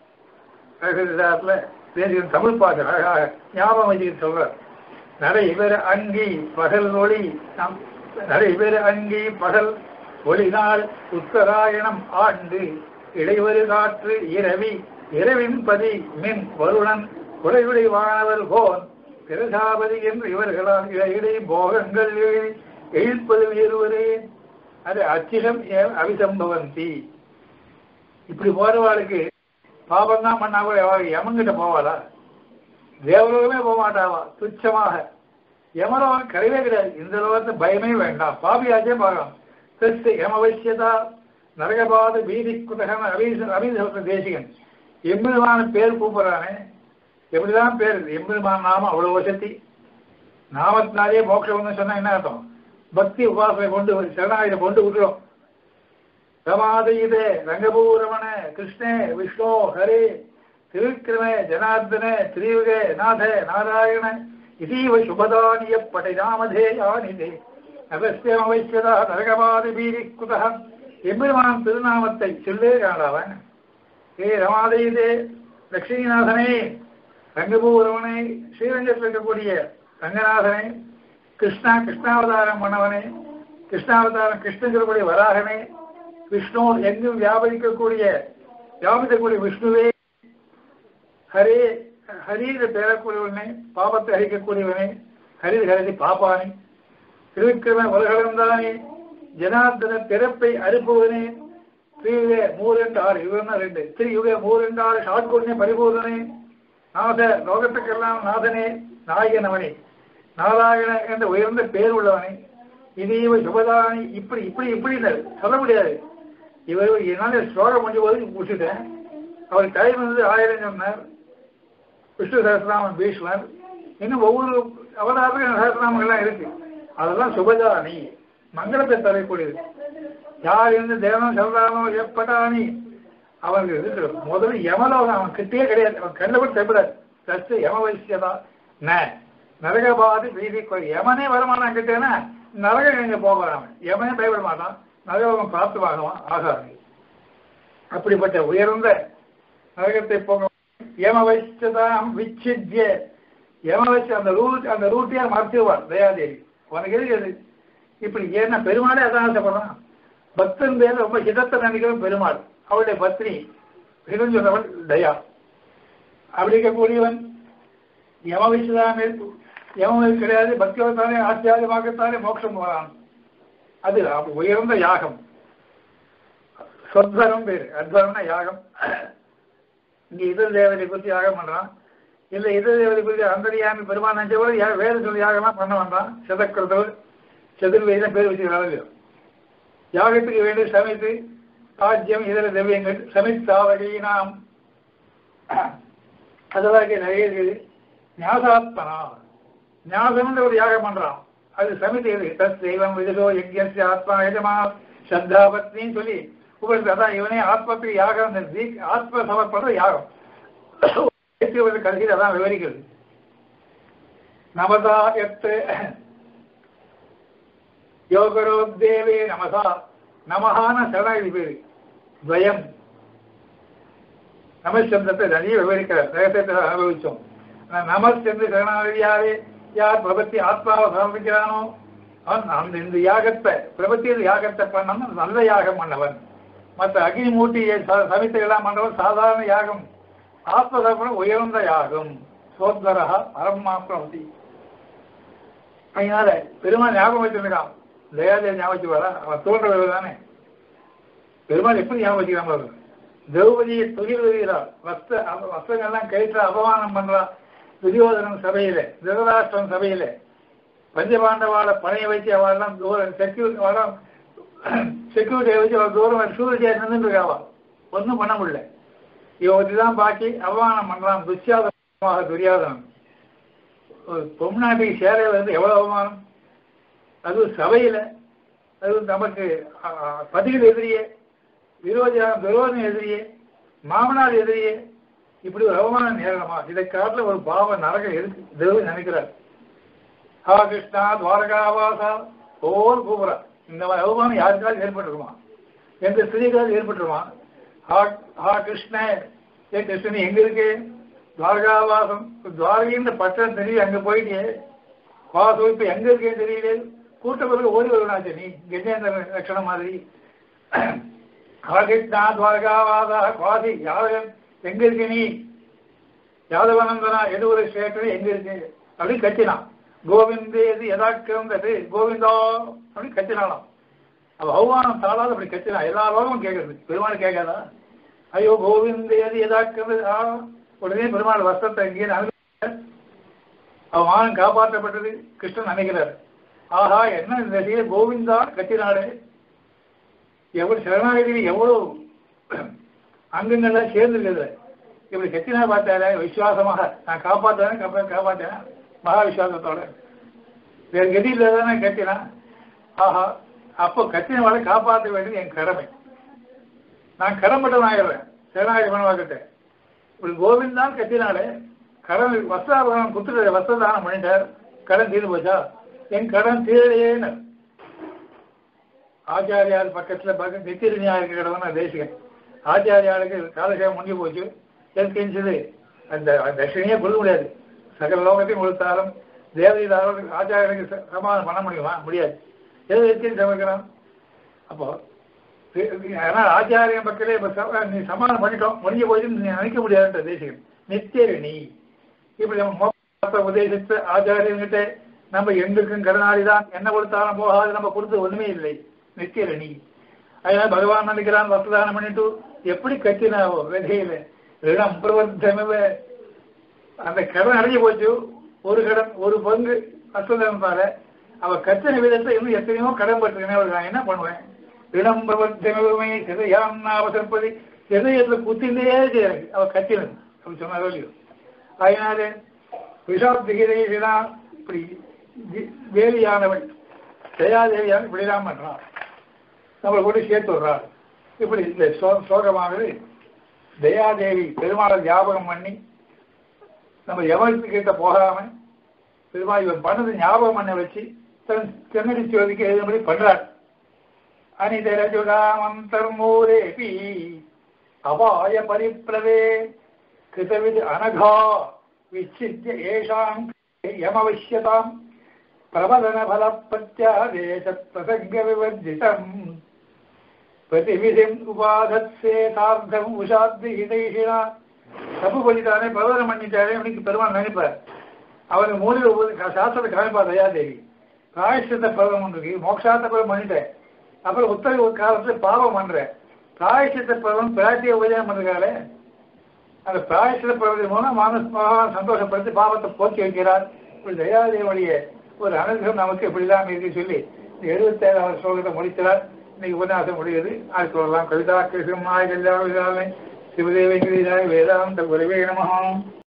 பேசுகிற தமிழ் பாட்டு அழகாக ஞாபகம் வச்சுக்கிட்டு சொல்றார் நடை வேற அங்கி பகல் ஒளி நம் நடை வேற அங்கி பகல் ஒளி நாள் உத்தராயணம் ஆண்டு இடைவரு காற்று இரவி இரவின் பதி மின் வருணன் குறைவிடை வானவர் கோன் பிரசாபதி என்று இவர்களால் இடையிடை போகங்கள் எழுதி எழுப்பது வேறுவரே அது அச்சிடம் ஏன் அவிசம்பவந்தி இப்படி போறவாளுக்கு பாபம் தான் பண்ணா கூட அவள் யமங்கிட்ட போவாளா தேவலோகமே போக மாட்டாவா துச்சமாக யமலோகம் கிடையவே கிடையாது இந்த லோகத்தை பயமே வேண்டாம் பாபியாச்சே பார்க்கலாம் கிறிஸ்து யமவசியதா நரகபாத பீதி குதகன அபீச அபீச தேசிகன் எம்பெருமான பேர் கூப்பிடுறானே எப்படிதான் பேர் எம்பெருமான நாமம் அவ்வளவு வசதி நாமத்தினாலே மோட்சம்னு சொன்னா என்ன அர்த்தம் பக்தி உபாசனை கொண்டு சரணாகித கொண்டு விட்டுரும் சமாதீதே ரங்கபூரமண கிருஷ்ணே விஷ்ணு ஹரே திருக்கிரமே ஜனார்தன திரியுகே நாத நாராயண இதீவ சுபதானிய படைநாமதேயானிதே அகஸ்தியம் வைக்கியதா நரகபாதி பீரி குதா எம்பெருமான் திருநாமத்தை சொல்லே காணாவன் ஏ ரமாதீதே லட்சுமிநாதனே ரங்கபூரவனே ஸ்ரீரங்கத்தில் இருக்கக்கூடிய ரங்கநாதனே கிருஷ்ணா கிருஷ்ணாவதாரம் பண்ணவனே கிருஷ்ணாவதாரம் கிருஷ்ணங்கிற வராகனே விஷ்ணு எங்கும் வியாபரிக்கக்கூடிய வியாபிக்கக்கூடிய விஷ்ணுவே ஹரே ஹரீர பேரக்கூடியவனே பாபத்தை அழிக்கக்கூடியவனே ஹரித ஹரதி பாப்பானே திருவிக்கிரம உலகளந்தானே ஜனார்தன பிறப்பை அறுப்புவனே திரியுக மூரெண்டு ஆறு யுகம்னா ரெண்டு திரியுக மூரெண்டு ஆறு ஷாட்குண்ணே பரிபூர்ணனே நாத லோகத்துக்கெல்லாம் நாதனே நாயகனவனே நாராயண என்ற உயர்ந்த பேர் உள்ளவனே இதீவ சுபதானி இப்படி இப்படி இப்படி சொல்ல முடியாது இவர் என்னால ஸ்லோகம் பண்ணி போது முடிச்சுட்டேன் அவர் டைம் வந்து ஆயிரம் சொன்னார் விஷ்ணு சகசிரநாமன் பீஷ்மர் இன்னும் ஒவ்வொரு அவதாரத்துக்கும் சகசிரநாமங்கள்லாம் இருக்கு அதெல்லாம் சுபதானி மங்களத்தை தரக்கூடியது யார் இருந்து தேவனம் சொல்றானோ எப்படானி அவனுக்கு இருக்கு முதல்ல யமலோகம் அவன் கிட்டே கிடையாது அவன் கண்டபடி தெப்படாது ஜஸ்ட் யம வைசியதா ந நரகபாதி வீதி கோயில் யமனே வரமாட்டான் கிட்டேன்னா நரகம் எங்க போகிறான் அவன் யமனே பயப்பட மாட்டான் நரகம் பார்த்து வாங்குவான் ஆகாது அப்படிப்பட்ட உயர்ந்த நரகத்தை போக யம வைச்சதாம் விச்சித்ய யம வச்சு அந்த ரூட் அந்த ரூட்டையே மறைச்சிடுவார் தயாதேவி உனக்கு எதுக்கு அது இப்படி ஏன்னா பெருமாளே அதான் ஆசைப்படுறான் பக்தன் பேர் ரொம்ப ஹிதத்தை நினைக்கிறவன் பெருமாள் அவளுடைய பத்னி ஹிதம் சொன்னவன் தயா அப்படி இருக்கக்கூடியவன் யம வச்சுதானே யமம் கிடையாது பக்திவத்தானே ஆத்தியாயமாகத்தானே மோட்சம் போகிறான் அது அப்ப உயர்ந்த யாகம் சொத்வரம் பேர் அத்வரம்னா யாகம் இங்க இதர தேவதை குறித்து யாகம் பண்றான் இல்ல இதர தேவதை குறித்து அந்தரியாமி பெருமான் நினைச்சவரை யா- வேறு சொல்லி யாகம்லாம் பண்ண வேண்டாம் சிதக்கிறதவர் சதுர்வேத பேர் வச்சுக்கிறாங்க யாகத்துக்கு வேண்டிய சமைத்து ராஜ்யம் இதர திரவியங்கள் சமித்தாவகை நாம் அதெல்லாம் இங்க நிறைய இருக்குது ஞாசாத்மனா ஞாசம்ன்ற ஒரு யாகம் பண்றான் அது சமிதி எது தத் தெய்வம் விதோ யஜ்யஸ்ய ஆத்மா எஜமா சத்தாபத்னின்னு சொல்லி உங்களுக்கு அதான் இவனே ஆத்மத்துக்கு யாகம் இந்த தீக்- ஆத்ம சமர்ப்பண யாகம் கடைசியில் அதான் விவரிக்கிறது நமதா எத்து யோகரோத்தேவே நமதா நமகான சரணாகதி பேரு துவயம் நமச்சந்திரத்தை நிறைய விவரிக்கிறார் ரகசியத்தை அனுபவிச்சோம் ஆனா நமச்சந்திர சரணாகதியாவே யார் பிரபத்தி ஆத்மாவை சமர்ப்பிக்கிறானோ அவன் அந்த இந்த யாகத்தை பிரபத்தியில் யாகத்தை பண்ணவன் நல்ல யாகம் பண்ணவன் மற்ற அக்னி மூட்டி ச- சமித்தை எல்லாம் பண்ணவன் சாதாரண யாகம் ஆத்ம சமர்ப்பணம் உயர்ந்த யாகம் சோத்வரா பரமா பிரபதி அதனால பெருமாள் ஞாபகம் வச்சிருக்கான் தயாதேவி ஞாபகம் வச்சுவாரா அவன் தோன்றவர் தானே பெருமாள் எப்படி ஞாபகம் வச்சுக்கிறான் பாருங்க திரௌபதியை துகில் வருகிறார் வஸ்த அவ- வஸ்திரங்கள்லாம் கழித்து அபமானம் பண்றா துரியோதனன் சபையில திருதராஷ்டிரன் சபையில பஞ்சபாண்டவாளை பணைய வச்சு அவெல்லாம் தூரம் செக்யூரிட்டி அவெல்லாம் செக்யூரிட்டியை வச்சு அவள் தூரம் சூரியஜியா நின்று இருக்காவா ஒன்றும் பண்ண முடியல இவன் தான் பாக்கி அவமானம் பண்றான் துஷ்யாதனமாக துரியாதனன் ஒரு பொம்நாட்டுக்கு சேர வந்து எவ்வளவு அவமானம் அது சபையில அது நமக்கு பதிகள் எதிரியே விரோதியா விரோதம் எதிரியே மாமனார் எதிரியே இப்படி ஒரு அவமானம் நேரமா இதை காட்டில ஒரு பாவ நரகம் இருக்கு தேவன் நினைக்கிறார் ஹா கிருஷ்ணா துவாரகாவாசா ஓர் கூபுரா இந்த மாதிரி அவமானம் யாருக்காவது ஏற்பட்டுருமா எந்த ஸ்திரீக்காவது ஏற்பட்டுருமா ஹா ஹா கிருஷ்ண ஏ கிருஷ்ணன் எங்க இருக்கு துவாரகாவாசம் துவாரகின்ற பட்டம் தெரியும் அங்க போயிட்டே வாசம் இப்ப எங்க இருக்கேன்னு தெரியல கூட்டத்தில் ஓடி வருவனாச்சு நீ கஜேந்திர லட்சணம் மாதிரி ஹரகிருஷ்ணா துவாரகாவாசா குவாசி யாதவன் எங்க இருக்க நீ யாதவனந்தனா எது ஒரு சேட்டர் எங்க இருக்கு அப்படின்னு கத்தினான் கோவிந்தே இது எதாக்கிருந்தது கோவிந்தா அப்படின்னு கத்தினாலாம் அவ அவமானம் தாளாத அப்படி கத்தினா எல்லா லோகமும் கேட்கறது பெருமாள் கேட்காதா ஐயோ கோவிந்தே இது எதாக்கிருந்தது ஆ உடனே பெருமாள் வஸ்திரத்தை இங்கே அனுப்பி அவன் காப்பாற்றப்பட்டது கிருஷ்ணன் நினைக்கிறார் ஆஹா என்ன இந்த செய்ய கோவிந்தா கத்தினாடு எவ்வளவு சரணாகதி எவ்வளவு அங்கங்கள்லாம் சேர்ந்துருக்குது இப்படி கத்தினா பார்த்தாரு விசுவாசமாக நான் காப்பாற்றுறேன் காப்பாற்றேன் மகா விசுவாசத்தோட வேற கதி இல்லாதானே கத்தினா ஆஹா அப்போ கத்தினவாளை காப்பாற்ற வேண்டியது என் கடமை நான் கடன்பட்டவன் ஆகிடுறேன் சரணாகதி பண்ணவாக்கிட்டேன் இப்படி கோவிந்தான் கத்தினாலே கடன் வஸ்திராபரணம் குத்துட்டு வஸ்திரதானம் பண்ணிட்டார் கடன் தீர்ந்து போச்சா என் கடன் தீரையேன்னு ஆச்சாரியார் பக்கத்துல பக்கம் நித்திரணியா இருக்க கடவுள் தேசிகன் ஆச்சாரியாருக்கு காலசேகம் முடிஞ்சு போச்சு எதுக்குன்னு அந்த தட்சிணையே கொடுக்க முடியாது சகல லோகத்தையும் கொடுத்தாலும் தேவதைதாரும் ஆச்சாரியனுக்கு ச- சமாதானம் பண்ண முடியுமா முடியாது எது எதுக்கு சமைக்கிறான் அப்போ ஆனால் ஆச்சாரியன் பக்கத்திலே இப்போ ச- நீ சமாதானம் பண்ணிட்டோம் முடிஞ்சு போயிட்டு நீ நினைக்க முடியாதுன்ற தேசிகன் நித்தியரணி இப்படி நம்ம மோசத்தை உபதேசித்து ஆச்சாரியன்கிட்ட நம்ம எங்களுக்கும் கடனாளி தான் என்ன கொடுத்தாலும் போகாது நம்ம கொடுத்து ஒண்ணுமே இல்லை நித்தியரணி அதனால பகவான் நினைக்கிறான் வஸ்திரதானம் பண்ணிட்டு எப்படி கத்தினாவோ விதையில ரிடம் பிரவர்த்தமிவ அந்த கடன் அடைஞ்சு போச்சு ஒரு கடன் ஒரு பங்கு வஸ்திரதானம் பாரு அவ கத்தின விதத்தை இன்னும் எத்தனையோ கடன் பட்டிருக்கேன் நான் என்ன பண்ணுவேன் ரிடம் பிரவர்த்தமிவமே சிதையாம் அவசரப்பதி சிதையத்துல குத்திலே செய்யறது அவ கத்தினது அப்படி சொன்னாரோ இல்லையோ அதனால விஷாப்திகிரேஷனா இப்படி வி- வேலியானவள் தயாதேவியான இப்படிதான் பண்றான் நம்மளை கொண்டு சேர்த்து விடுறாள் இப்படி இந்த சோ- சோகமானது தயாதேவி பெருமாளை ஞாபகம் பண்ணி நம்ம எவருக்கு கிட்ட போகாம பெருமாள் இவன் பண்ணது ஞாபகம் பண்ண வச்சு தன் தென்னடி சோதிக்கு எழுதும்படி பண்றாள் அனிதரஜுடாமந்தர்மூரேபி அபாய பரிப்ளவே கிருதவித் அனகா விச்சித்ய ஏஷாம் யமவசியதாம் பிரபலன பல பிரத்யாதேச பிரசங்க விவர்ஜிதம் பிரதிவிதிம் உபாதத்சே சார்த்தம் உஷாத்தி ஹிதைஷினா தப்பு பண்ணிட்டானே பிரபலம் பண்ணிட்டானே அவனுக்கு பெருமாள் நினைப்பார் அவனுக்கு மூலிகை உபதி சாஸ்திரத்தை காமிப்பா தயாதேவி பிராயஷ்டத்தை பருவம் இருக்கு மோட்சாத்த பருவம் பண்ணிட்டேன் அப்புறம் உத்தரவு காலத்துல பாவம் பண்றேன் பிராயஷ்டத்தை பருவம் பிராட்டிய உபதேசம் பண்றதுக்காலே அந்த பிராயஷ்ட பருவத்தின் மூலம் மனசு பகவான் சந்தோஷப்படுத்தி பாவத்தை போக்கி வைக்கிறார் இப்படி தயாதேவனுடைய ஒரு அனுகிரகம் நமக்கு இப்படிதான் இருக்கு சொல்லி இந்த எழுபத்தேழாவது ஸ்லோகத்தை முடிக்கிறார் இன்னைக்கு உபன்யாசம் முடியுது அது சொல்லலாம் கவிதா கிருஷ்ணமாய் கல்யாண சிவதேவங்கிரிதாய் வேதாந்த குருவே நமகம்